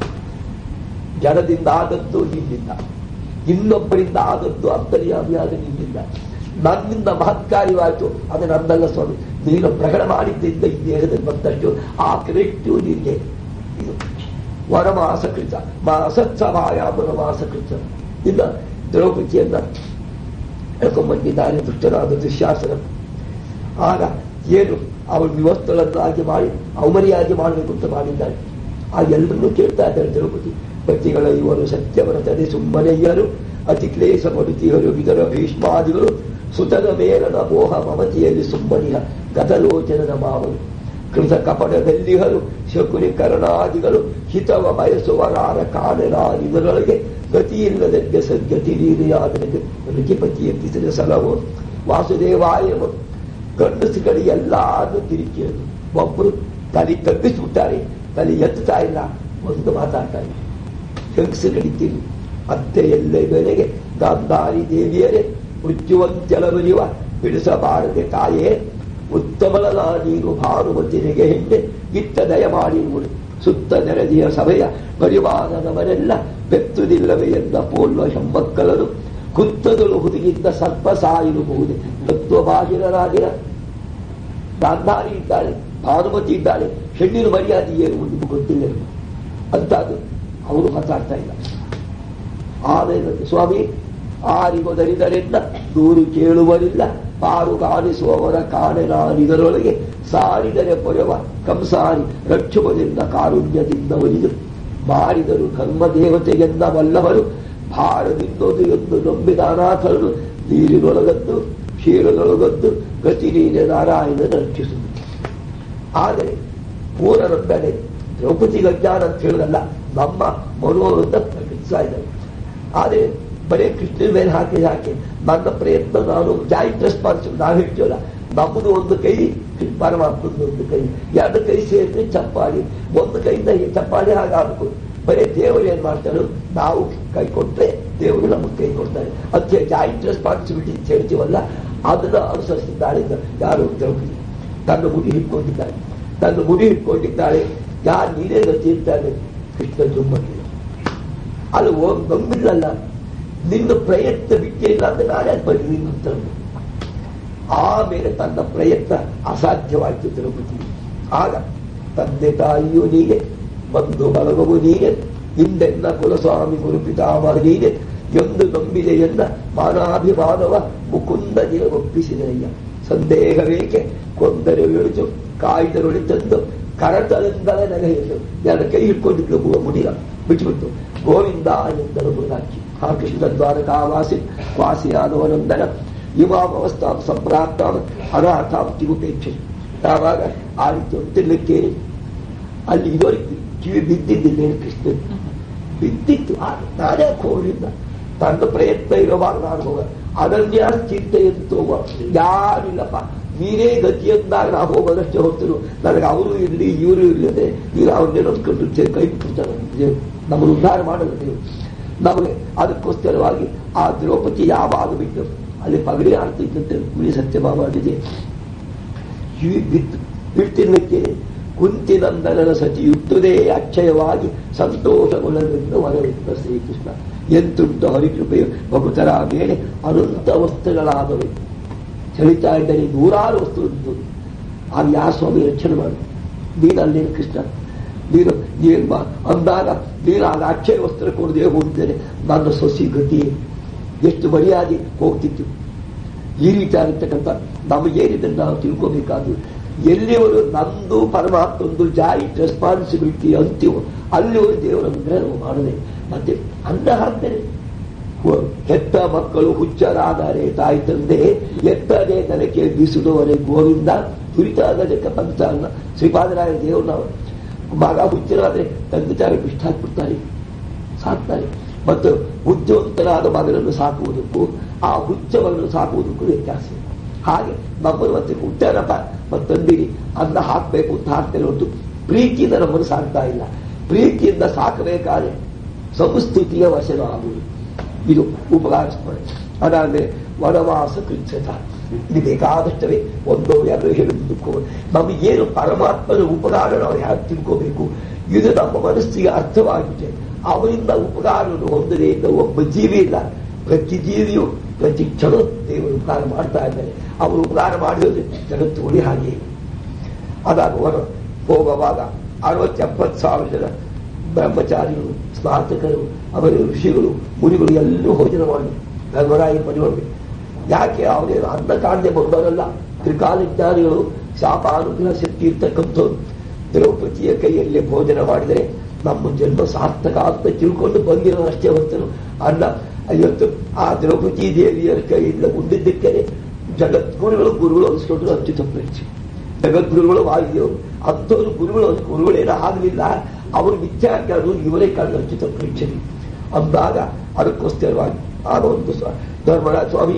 ಜಡದಿಂದ ಆದದ್ದು ನಿನ್ನಿಂದ ಇನ್ನೊಬ್ಬರಿಂದ ಆದದ್ದು ಅಂತರ್ಯಾಮಿಯಾದ ನಿನ್ನಿಂದ ನನ್ನಿಂದ ಮಹತ್ಕಾರ್ಯವಾಯಿತು ಅದು ನನ್ನಲ್ಲ ಸ್ವಾಮಿ ನೀನು ಪ್ರಕಟ ಮಾಡಿದ್ದರಿಂದ ಈ ದೇಹದಲ್ಲಿ ಬಂದಷ್ಟು ಆ ಕ್ರೆಡಿಟು ನಿನಗೆ ಇದು ವನಮಾಸಕೃತ ಮಾಸತ್ಸವಾಯ ವನಮಾಸಕೃತ ಇಲ್ಲ ದ್ರೌಪದಿಯನ್ನ ಎಳ್ಕೊಂಡ್ಬಂದಿದ್ದಾರೆ ದುಷ್ಟರಾದ ದುಶ್ಯಾಸನ ಆಗ ಏನು ಅವಳು ವಿವಸ್ತಳನ್ನಾಗಿ ಮಾಡಿ ಅವಮರಿಯಾಗಿ ಮಾಡಬೇಕು ಅಂತ ಮಾಡಿದ್ದಾರೆ ಆ ಎಲ್ಲರನ್ನೂ ಕೇಳ್ತಾ ಇದ್ದಾರೆ ದ್ರೌಪದಿ ಪತಿಗಳ ಇವರು ಸತ್ಯವರತದೆ ಸುಮ್ಮನೆಯರು ಅತಿ ಕ್ಲೇಶ ಮರುತಿಯರು ಇದರ ಭೀಷ್ಮಾದಿಗಳು ಸುತನ ಮೇಲನ ಮೋಹ ಮಮತಿಯಲ್ಲಿ ಸುಮ್ಮನಿಯ ಗತಲೋಚನದ ಮಾವನು ಕೃತ ಕಪಟದಲ್ಲಿಹರು ಶಕುನಿ ಕರ್ಣಾದಿಗಳು ಹಿತವ ಬಯಸುವರಾರ ಕಾಣಲಾರಿದರೊಳಗೆ ಗತಿಯಿಲ್ಲದಂತೆ ಸದ್ಗತಿ ನೀರಿಯಾದನಿಗೆ ರುಚಿಪತಿ ಎತ್ತಿಸಿದ ಸಲವು ವಾಸುದೇವಾಯ ನಮಃ. ಗಂಡಸುಗಳು ಎಲ್ಲಾರು ತಿರುಗಿರೋದು ಒಬ್ಬರು ತಲೆ ತಗ್ಗಿಸ್ಬಿಟ್ಟಾರೆ ತಲೆ ಎತ್ತುತ್ತಾ ಇಲ್ಲ ಒಂದು ಮಾತಾಡ್ತಾ ಇಲ್ಲ ಹೆಂಗಸು ನಡೀತೀರಿ ಅತ್ತೆ ಎಲ್ಲೆ ಬೆಲೆಗೆ ಗಾಂಧಾರಿ ದೇವಿಯರೇ ಮೃತ್ಯುವಂತೆಲವರಿವ ಬಿಡಿಸಬಾರದೆ ತಾಯೇ ಉತ್ತಮಳನ ನೀನು ಭಾನುಮತಿನಿಗೆ ಹೆಣ್ಣೆ ಇತ್ತ ದಯ ಮಾಡಿ ನೋಡು ಸುತ್ತ ನೆರೆದಿಯ ಸಭೆಯ ಪರಿವಾರದವರೆಲ್ಲ ಬೆತ್ತುದಿಲ್ಲವೇ ಎಂದ ಪೂರ್ವ ಹೆಮ್ಮಕ್ಕಳನು ಕುತ್ತದಳು ಹುದುಗಿದ್ದ ಸರ್ಪ ಸಾಯಿರಬಹುದು ತತ್ವಬಾಹಿರರಾಗಿರ ಗಾಂಧಾರಿ ಇದ್ದಾಳೆ ಭಾನುಮತಿ ಇದ್ದಾಳೆ ಹೆಣ್ಣಿನ ಮರ್ಯಾದೆ ಏನು ನಿಮಗೆ ಗೊತ್ತಿಲ್ಲ ಅಂತಾದ್ರು ಅವರು ಮಾತಾಡ್ತಾ ಇಲ್ಲ ಆಮೇಲೆ ಸ್ವಾಮಿ ಆರಿಗೊದರಿದರೆಂದ ದೂರು ಕೇಳುವರಿಲ್ಲ ಪಾರು ಕಾಣಿಸುವವರ ಕಾಣೆನಾನಿದರೊಳಗೆ ಸಾರಿದರೆ ಪೊರೆವ ಕಂಸಾರಿ ರಕ್ಷುವುದರಿಂದ ಕಾರುಣ್ಯದಿಂದ ಒಲಿದು ಮಾಡಿದರು ಧರ್ಮ ದೇವತೆಗೆಂದ ವಲ್ಲವರು ಭಾರದಿಂದೊಂದು ಎಂದು ನಂಬಿದ ಅನಾಥರನ್ನು ನೀರಿನೊಳಗದ್ದು ಕ್ಷೀರದೊಳಗದ್ದು ಗತಿ ನೀನೆ ನಾರಾಯಣನ ರಕ್ಷಿಸುವುದು ಆದರೆ ಪೂರ್ಣರೊಂದಡೆ ದ್ರೌಪದಿ ಅಜ್ಞಾನ ಅಂತ ಹೇಳೋದಲ್ಲ ನಮ್ಮ ಮನೋವೃತ್ತ ಪ್ರಕಟಿಸ್ತಾ ಇದ್ದಾರೆ ಆದರೆ ಬರೀ ಕೃಷ್ಣನ ಮೇಲೆ ಹಾಕಿ ಹಾಕಿ ನನ್ನ ಪ್ರಯತ್ನ ನಾನು ಜಾಯಿಂಟ್ ರೆಸ್ಪಾನ್ಸಿಬಲ್ ನಾವು ಹೇಳ್ತೀವಲ್ಲ ನಮ್ಮದು ಒಂದು ಕೈ ಪರಮಾತ್ಮದ ಒಂದು ಕೈ ಎರಡು ಕೈ ಸೇರಿದ್ರೆ ಚಪ್ಪಾಳಿ ಒಂದು ಕೈಯಿಂದ ಈ ಚಪ್ಪಾಳಿ ಹಾಗಾಗಬೇಕು ಬರೀ ದೇವರು ಏನ್ ಮಾಡ್ತಾರೆ ನಾವು ಕೈ ಕೊಟ್ಟರೆ ದೇವರು ನಮಗೆ ಕೈ ಕೊಡ್ತಾರೆ ಅದಕ್ಕೆ ಜಾಯಿಂಟ್ ರೆಸ್ಪಾನ್ಸಿಬಿಲಿಟಿ ಅಂತ ಹೇಳ್ತೀವಲ್ಲ ಅದನ್ನ ಅನುಸರಿಸಿದ್ದಾಳೆ ಯಾರು ದ್ರೌಪದಿ ತನ್ನ ಮುಡಿ ಹಿಡ್ಕೊಂಡಿದ್ದಾಳೆ ತನ್ನ ಮುಡಿ ಹಿಡ್ಕೊಂಡಿದ್ದಾಳೆ ಯಾರು ನೀನೇ ಗತಿ ಇರ್ತಾನೆ ಕೃಷ್ಣ ಜುಮ್ಮನಿಲ್ಲ ಅಲ್ಲಿ ಹೋಗಿ ನಂಬಿಲ್ಲಲ್ಲ ನಿನ್ನ ಪ್ರಯತ್ನ ಬಿಟ್ಟಿಲ್ಲ ಅಂದ್ರೆ ನಾನೇ ಬನ್ನಿ ನಿನ್ನ ಹತ್ರ ಆಮೇಲೆ ತನ್ನ ಪ್ರಯತ್ನ ಅಸಾಧ್ಯವಾಯಿತು ದ್ರೌಪದಿ ಆಗ ತಂದೆ ತಾಯಿಯು ನೀನೆ ಬಂಧು ಬಳಗವು ನೀನೆ ಹಿಂದೆನ್ನ ಕುಲಸ್ವಾಮಿ ಗುರುಪಿತಾಮಹ ನೀನೆ ಎಂದು ನಂಬಿದೆಯನ್ನ ಮಾನಾಭಿಮಾನವ ಮುಕುಂದ ಒಪ್ಪಿಸಿದೆಯ ಸಂದೇಹವೇಕೆ ಕೊಂದರೆ ಇಳಿದು ಕಾಯ್ದರುಳಿ ತಂದು ಕರತಲಿಂದಲೇ ನೆಲೆಯಿತು ಎರಡು ಕೈ ಹಿಡ್ಕೊಂಡಿದ್ದು ಮುಡಿಯ ಬಿಟ್ಟುಬಿಟ್ಟು ಗೋವಿಂದ ಎಂದರು ಮೃಗಾಕ್ಷಿ ಆ ಕೃಷ್ಣ ದ್ವಾರಕಾವಾಸಿ ವಾಸಿಯಾದವನೊಂದನ ಇಮಾಮವಸ್ಥಾಂ ಸಂಪ್ರಾಪ್ತಾಂ ಅನಾಥಾಂ ತಿಗುಪೇಕ್ಷೆ ಆವಾಗ ಆ ರೀತಿ ತಿನ್ನಕ್ಕೆ ಅಲ್ಲಿ ಇದೋರಿಗೆ ಕಿವಿ ಬಿದ್ದಿದ್ದಿಲ್ಲ ಕೃಷ್ಣ ಬಿದ್ದಿತ್ತು ಆ ನಾನೇ ಕೋರಿಲ್ಲ ತನ್ನ ಪ್ರಯತ್ನ ಇರುವಾಗ ನಾನು ಹೋಗ ಅನನ್ಯ ಚಿಂತೆ ಎಂದು ಯಾರಿಲ್ಲಪ್ಪ ನೀನೇ ಗತಿ ಅಂದಾಗ ನಾವು ಹೋಗೋದಷ್ಟೇ ಹೋಗ್ತಿರು ನನಗೆ ಅವರು ಇರಲಿ ಇವರು ಇರಲಿದೆ ನೀವು ಅವ್ರನ್ನೇ ನಂಬ್ಕೊಂಡು ಕೈ ಬಿಟ್ಟಿರ್ತಾರೆ ನಮ್ಮನ್ನು ಉದ್ಧಾರ ಮಾಡಲು ನೀವು ನಮಗೆ ಅದಕ್ಕೋಸ್ಕರವಾಗಿ ಆ ದ್ರೌಪದಿ ಯಾವಾಗ ಬಿಟ್ಟು ಅಲ್ಲಿ ಪಗಡಿ ಆಡ್ತಿದ್ದಂತೆ ಕುಳಿ ಸತ್ಯಭಾಮಾದಿದೆ ಕಿವಿ ಬಿತ್ತು ಬಿಡ್ತಿರ್ಲಿಕ್ಕೆ ಕುಂತಿನಂದನನ ಸತಿಯುತ್ತದೇ ಅಕ್ಷಯವಾಗಿ ಸಂತೋಷಗೊಳ್ಳಲೆಂದು ವರವಿತ್ತ ಶ್ರೀಕೃಷ್ಣ ಎಂತುಂಟು ಹರಿಕೃಪೆಯು ಭಕ್ತರ ಮೇಲೆ ಅನಂತ ವಸ್ತುಗಳಾದವು ಚಳಿತಾ ಇದ್ದರೆ ನೂರಾರು ವಸ್ತು ಇದ್ದು ಆಗ ಯಾವ ಸ್ವಾಮಿ ರಕ್ಷಣೆ ಮಾಡು ನೀನು ಅಲ್ಲೇನು ಕೃಷ್ಣ ನೀನು ನೀನು ಬಾ ಅಂದಾಗ ನೀನು ಆಗ ಅಕ್ಷಯ ವಸ್ತ್ರ ಕೊಡದೆ ಹೋಗಿದ್ದೇನೆ ನನ್ನ ಸೊಸಿ ಗತಿ ಎಷ್ಟು ಮರ್ಯಾದೆ ಹೋಗ್ತಿತ್ತು ಈ ರೀತಿ ಆಗಿರ್ತಕ್ಕಂಥ ನಮಗೇನಿದೆ ನಾವು ತಿಳ್ಕೋಬೇಕಾದ್ರು ಎಲ್ಲಿವರು ನಂದು ಪರಮಾತ್ಮಂದು ಜಾಯಿಂಟ್ ರೆಸ್ಪಾನ್ಸಿಬಿಲಿಟಿ ಅಂತೀವೋ ಅಲ್ಲಿವರು ದೇವರ ಅನುಗ್ರಹ ಮಾಡದೆ ಮತ್ತೆ ಅನ್ನ ಹಾಕ್ತಾರೆ ಹೆತ್ತ ಮಕ್ಕಳು ಹುಚ್ಚರಾದರೆ ತಾಯಿ ತಂದೆ ಎತ್ತದೇ ತನಕ್ಕೆ ಬೀಸುವವರೇ ಗೋವಿಂದ ತುರಿತಾಗದಕ್ಕೆ ಪಂಚಾಂಗ ಶ್ರೀಪಾದರಾಯ ದೇವರು ನಾವು ಮಗ ಹುಚ್ಚರಾದ್ರೆ ತಂದೆ ತಾಯಿ ಬಿಷ್ಟ ಹಾಕ್ಬಿಡ್ತಾರೆ ಸಾಕ್ತಾರೆ ಮತ್ತು ಬುದ್ಧಿವಂತನಾದ ಮಗನನ್ನು ಸಾಕುವುದಕ್ಕೂ ಆ ಹುಚ್ಚ ಮಗನನ್ನು ಸಾಕುವುದಕ್ಕೂ ವ್ಯತ್ಯಾಸ ಹಾಗೆ ನಮ್ಮನ್ನು ಮತ್ತೆ ಹುಟ್ಟಾರಪ್ಪ ಮತ್ತು ತಂದಿರಿ ಅನ್ನ ಹಾಕಬೇಕು ಅಂತ ಹಾಕ್ತಾರೆ ಹೊರತು ಪ್ರೀತಿಯಿಂದ ನಮ್ಮನ್ನು ಸಾಕ್ತಾ ಇಲ್ಲ ಪ್ರೀತಿಯಿಂದ ಸಾಕಬೇಕಾದ್ರೆ ಸಂಸ್ತುತಿಯ ವಶನಾಗುವುದು ಇದು ಉಪಕಾರ ಸ್ಮರಣೆ ಅದಾದ್ಮೇಲೆ ವನವಾಸ ಕೃಚ್ಛತ ಇದು ಬೇಕಾದಷ್ಟವೇ ಒಂದೋ ಎರಡು ಹೇಳುವುದಕ್ಕೂ ನಮಗೇನು ಪರಮಾತ್ಮನ ಉಪಕಾರ ನಾವು ಯಾರು ತಿಳ್ಕೋಬೇಕು ಇದು ನಮ್ಮ ಮನಸ್ಸಿಗೆ ಅರ್ಥವಾಗಿದೆ ಅವರಿಂದ ಉಪಕಾರವನ್ನು ಹೊಂದದೇ ಇದ್ದ ಒಬ್ಬ ಜೀವಿ ಇಲ್ಲ ಪ್ರತಿ ಜೀವಿಯು ಪ್ರತಿ ಕ್ಷಣ ದೇವರು ಉಪಕಾರ ಮಾಡ್ತಾ ಇದ್ದಾರೆ ಅವರು ಉಪಕಾರ ಮಾಡಿದ್ರೆ ಜಗತ್ತು ಉಳಿ ಹಾಗೆ ಅದಾಗ ಹೊರ ಹೋಗುವಾಗ ಅರವತ್ತು ಎಪ್ಪತ್ತು ಸಾವಿರ ಜನ ಬ್ರಹ್ಮಚಾರಿಗಳು ಸ್ನಾತಕರು ಅವರ ಋಷಿಗಳು ಮುನಿಗಳು ಎಲ್ಲರೂ ಭೋಜನ ಮಾಡಿ ಧರ್ಮರಾಯ ಮನೆಯೊಳಗೆ ಯಾಕೆ ಅವರೇನು ಅನ್ನ ಕಾಣದೆ ಬಂದವರಲ್ಲ ತ್ರಿಕಾಲಜ್ಞಾನಿಗಳು ಶಾಪ ಅನುಗ್ರಹ ಶಕ್ತಿ ಇರ್ತಕ್ಕಂಥವ್ರು ದ್ರೌಪದಿಯ ಕೈಯಲ್ಲಿ ಭೋಜನ ಮಾಡಿದರೆ ನಮ್ಮ ಜನ್ಮ ಸಾರ್ಥಕ ಅಂತ ತಿಳ್ಕೊಂಡು ಬಂದಿರೋದಷ್ಟೇ ಹೊತ್ತರು ಅನ್ನ ಇವತ್ತು ಆ ದ್ರೌಪದಿ ದೇವಿಯರ ಕೈಯಿಂದ ಉಂಡಿದ್ದಕ್ಕೆ ಜಗದ್ಗುರುಗಳು ಗುರುಗಳು ಅನಿಸ್ಕೊಂಡ್ರು ಅತ್ಯುತ ಪ್ರೇಕ್ಷೆ ಜಗದ್ಗುರುಗಳು ವಾಯುದೇವರು ಅಂಥವ್ರು ಗುರುಗಳು ಗುರುಗಳೇನೋ ಆಗಲಿಲ್ಲ ಅವರು ಮಿಥ್ಯಾಜ್ಞಾನರು ಇವರೇ ಕಾಣಲು ಅತ್ಯುತ ಪ್ರೇಕ್ಷೆ ಅಂದಾಗ ಅದಕ್ಕೋಸ್ಕರವಾಗಿ ಆಗ ಒಂದು ಧರ್ಮರಾಜ ಸ್ವಾಮಿ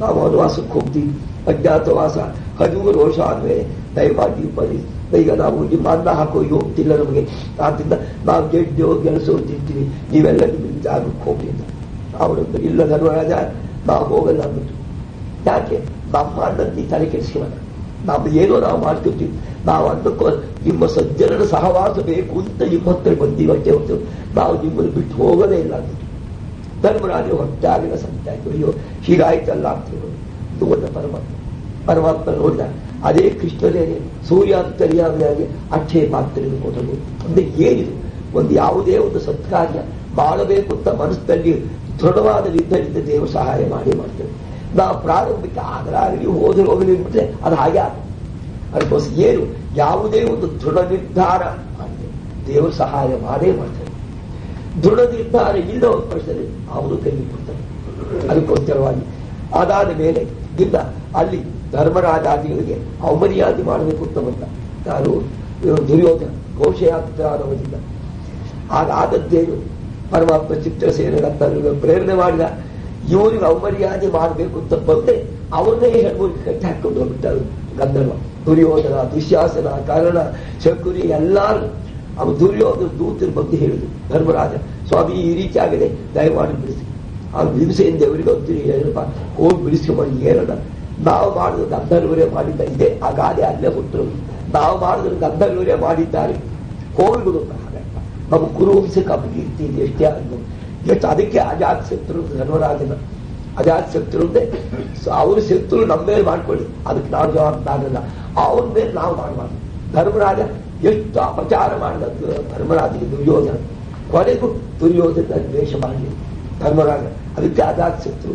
ನಾವು ವನವಾಸಕ್ಕೆ ಹೋಗ್ತೀವಿ ಅಜ್ಞಾತವಾಸ ಹದಿಮೂರು ವರ್ಷ ಆದ್ಮೇಲೆ ದಯಮಾಡಿ ಬರೀ ಈಗ ನಾವು ನಿಮ್ಮ ಅನ್ನ ಹಾಕೋ ಹೋಗ್ತಿಲ್ಲ ನಮಗೆ ಆದ್ರಿಂದ ನಾವು ಗೆಡ್ಡು ಗೆಣಸು ತಿಂತೀವಿ ನೀವೆಲ್ಲ ನಿಮ್ಮ ಜಾಗಕ್ಕೆ ಹೋಗಿ ಅಂತ ಅವರು ಇಲ್ಲ ಧರ್ಮರಾಜ ನಾವು ಹೋಗಲ್ಲ ಅಂದ್ಬಿಟ್ಟು ಯಾಕೆ ನಮ್ಮ ಅಣ್ಣಂದಿ ತಲೆ ಕೆಡಿಸ್ಕೊಳ್ಳೋಣ ನಾವು ಏನೋ ನಾವು ಮಾಡ್ತಿರ್ತೀವಿ ನಾವು ಅನ್ನಕ್ಕೋ ನಿಮ್ಮ ಸಜ್ಜನರ ಸಹವಾಸ ಬೇಕು ಅಂತ ನಿಮ್ಮ ಹತ್ರ ಬಂದೀವಿ ಅಷ್ಟೇ ಹೊತ್ತು ನಾವು ನಿಮ್ಮನ್ನು ಬಿಟ್ಟು ಹೋಗೋದೇ ಇಲ್ಲ ಅಂದ್ಬಿಟ್ಟು ಧರ್ಮರಾಜ ಹೊಟ್ಟಾಗಿನ ಸಂತಾಯ್ತು ಅಯ್ಯೋ ಹೀಗಾಯ್ತಲ್ಲ ಅಂತ ಹೇಳೋದು ನೋಡಿದ ಪರಮಾತ್ಮ ಪರಮಾತ್ಮ ನೋಡಿದ ಅದೇ ಕೃಷ್ಣನೇನೆ ಸೂರ್ಯಾಂತರ್ಯಾಮಿಯಾಗಿ ಅಕ್ಷಯ ಪಾತ್ರೆ ಕೊಡಲು ಅಂದ್ರೆ ಏನಿದು ಒಂದು ಯಾವುದೇ ಒಂದು ಸತ್ಕಾರ್ಯ ಮಾಡಬೇಕು ಅಂತ ಮನಸ್ಸಿನಲ್ಲಿ ದೃಢವಾದ ನಿರ್ಧರಿತ ದೇವರು ಸಹಾಯ ಮಾಡಿ ಮಾಡ್ತೇವೆ ನಾವು ಪ್ರಾರಂಭಿಕ ಆಗಲಾಗಲಿ ಹೋದ್ರೆ ಹೋಗಲಿ ಬಿಟ್ರೆ ಅದು ಹಾಗೆ ಆಗುತ್ತೆ ಅದಕ್ಕೋಸ್ಕರ ಏನು ಯಾವುದೇ ಒಂದು ದೃಢ ನಿರ್ಧಾರ ಮಾಡಿದೆ ದೇವರು ಸಹಾಯ ಮಾಡೇ ಮಾಡ್ತಾರೆ ದೃಢ ನಿರ್ಧಾರ ಇಲ್ಲದ ಪಕ್ಷದಲ್ಲಿ ಅವನು ಕೈ ಕೊಡ್ತಾನೆ ಅದಕ್ಕೋಸ್ಕರವಾಗಿ ಅದಾದ ಮೇಲೆ ಇಲ್ಲ ಅಲ್ಲಿ ಧರ್ಮರಾಜಾದಿಗಳಿಗೆ ಅವಮರ್ಯಾದೆ ಮಾಡಬೇಕು ಅಂತ ಬಂದ ನಾನು ದುರ್ಯೋಧನ ಘೋಷಯಾತ್ರಾರವರಿಂದ ಆಗಾದದ್ದೇನು ಪರಮಾತ್ಮ ಚಿತ್ರಸೇನಂತ ಪ್ರೇರಣೆ ಮಾಡಿದ ಇವರಿಗೆ ಅವಮರ್ಯಾದೆ ಮಾಡಬೇಕು ಅಂತ ಬಂದ್ರೆ ಅವರನ್ನೇ ಹೆಣ್ಮೂರು ಕಟ್ಟಿ ಹಾಕೊಂಡು ಹೋಗ್ಬಿಟ್ಟರು ಗಂಧರ್ವ ದುರ್ಯೋಧನ ದುಶ್ಯಾಸನ ಕರ್ಣ ಶಕುನಿ ಎಲ್ಲಾರು ಅವ ದುರ್ಯೋಧನ ದೂತರು ಬಂದು ಹೇಳಿದ್ರು ಧರ್ಮರಾಜ ಸ್ವಾಮಿ ಈ ರೀತಿ ಆಗಿದೆ ದಯಮಾಡಿ ಬಿಡಿಸಿ ಆ ಹಿಂಸೆಯಿಂದ ದೇವರಿಗೆ ಅಂತೀನಿ ಏನಪ್ಪ ಹೋಗಿ ಬಿಡಿಸ್ಕೊಂಬಂದು ಏನಲ್ಲ ನಾವು ಮಾಡಿದ ಗಂಧರ್ವರೇ ಮಾಡಿದ್ದ ಇದೆ ಆ ಗಾದೆ ಅಲ್ಲೇ ಹುಟ್ಟರು ನಾವು ಮಾಡಿದ್ರೆ ಗಂಧರ್ವರೇ ಮಾಡಿದ್ದಾರೆ ಹೋಗಿಬಿಡು ಹಾಗಲ್ಲ ನಮ್ಮ ಕುರುವಂಶಕ್ಕೆ ಅಭಿವೃದ್ಧಿ ಎಷ್ಟೇ ಆಗಿದೆ ಎಷ್ಟು ಅದಕ್ಕೆ ಅಜಾತ್ ಶತ್ರು ಧರ್ಮರಾಜನ ಅಜಾತ್ ಶತ್ರು ಅಂದ್ರೆ ಅವ್ರ ಶತ್ರು ನಮ್ಮ ಮೇಲೆ ಮಾಡ್ಕೊಳ್ಳಿ ಅದಕ್ಕೆ ನಾವು ಜವಾಬ್ದಾರಲ್ಲ ಅವ್ರ ಮೇಲೆ ನಾವು ಮಾಡಬಾರ್ದು ಧರ್ಮರಾಜ ಎಷ್ಟು ಅಪಚಾರ ಮಾಡಿದ ಧರ್ಮರಾಜನಿಗೆ ದುರ್ಯೋಧನ ಕೊನೆಗೂ ದುರ್ಯೋಧನ ದ್ವೇಷ ಮಾಡಿ ಧರ್ಮರಾಜ ಅದಕ್ಕೆ ಅಜಾತ್ ಶತ್ರು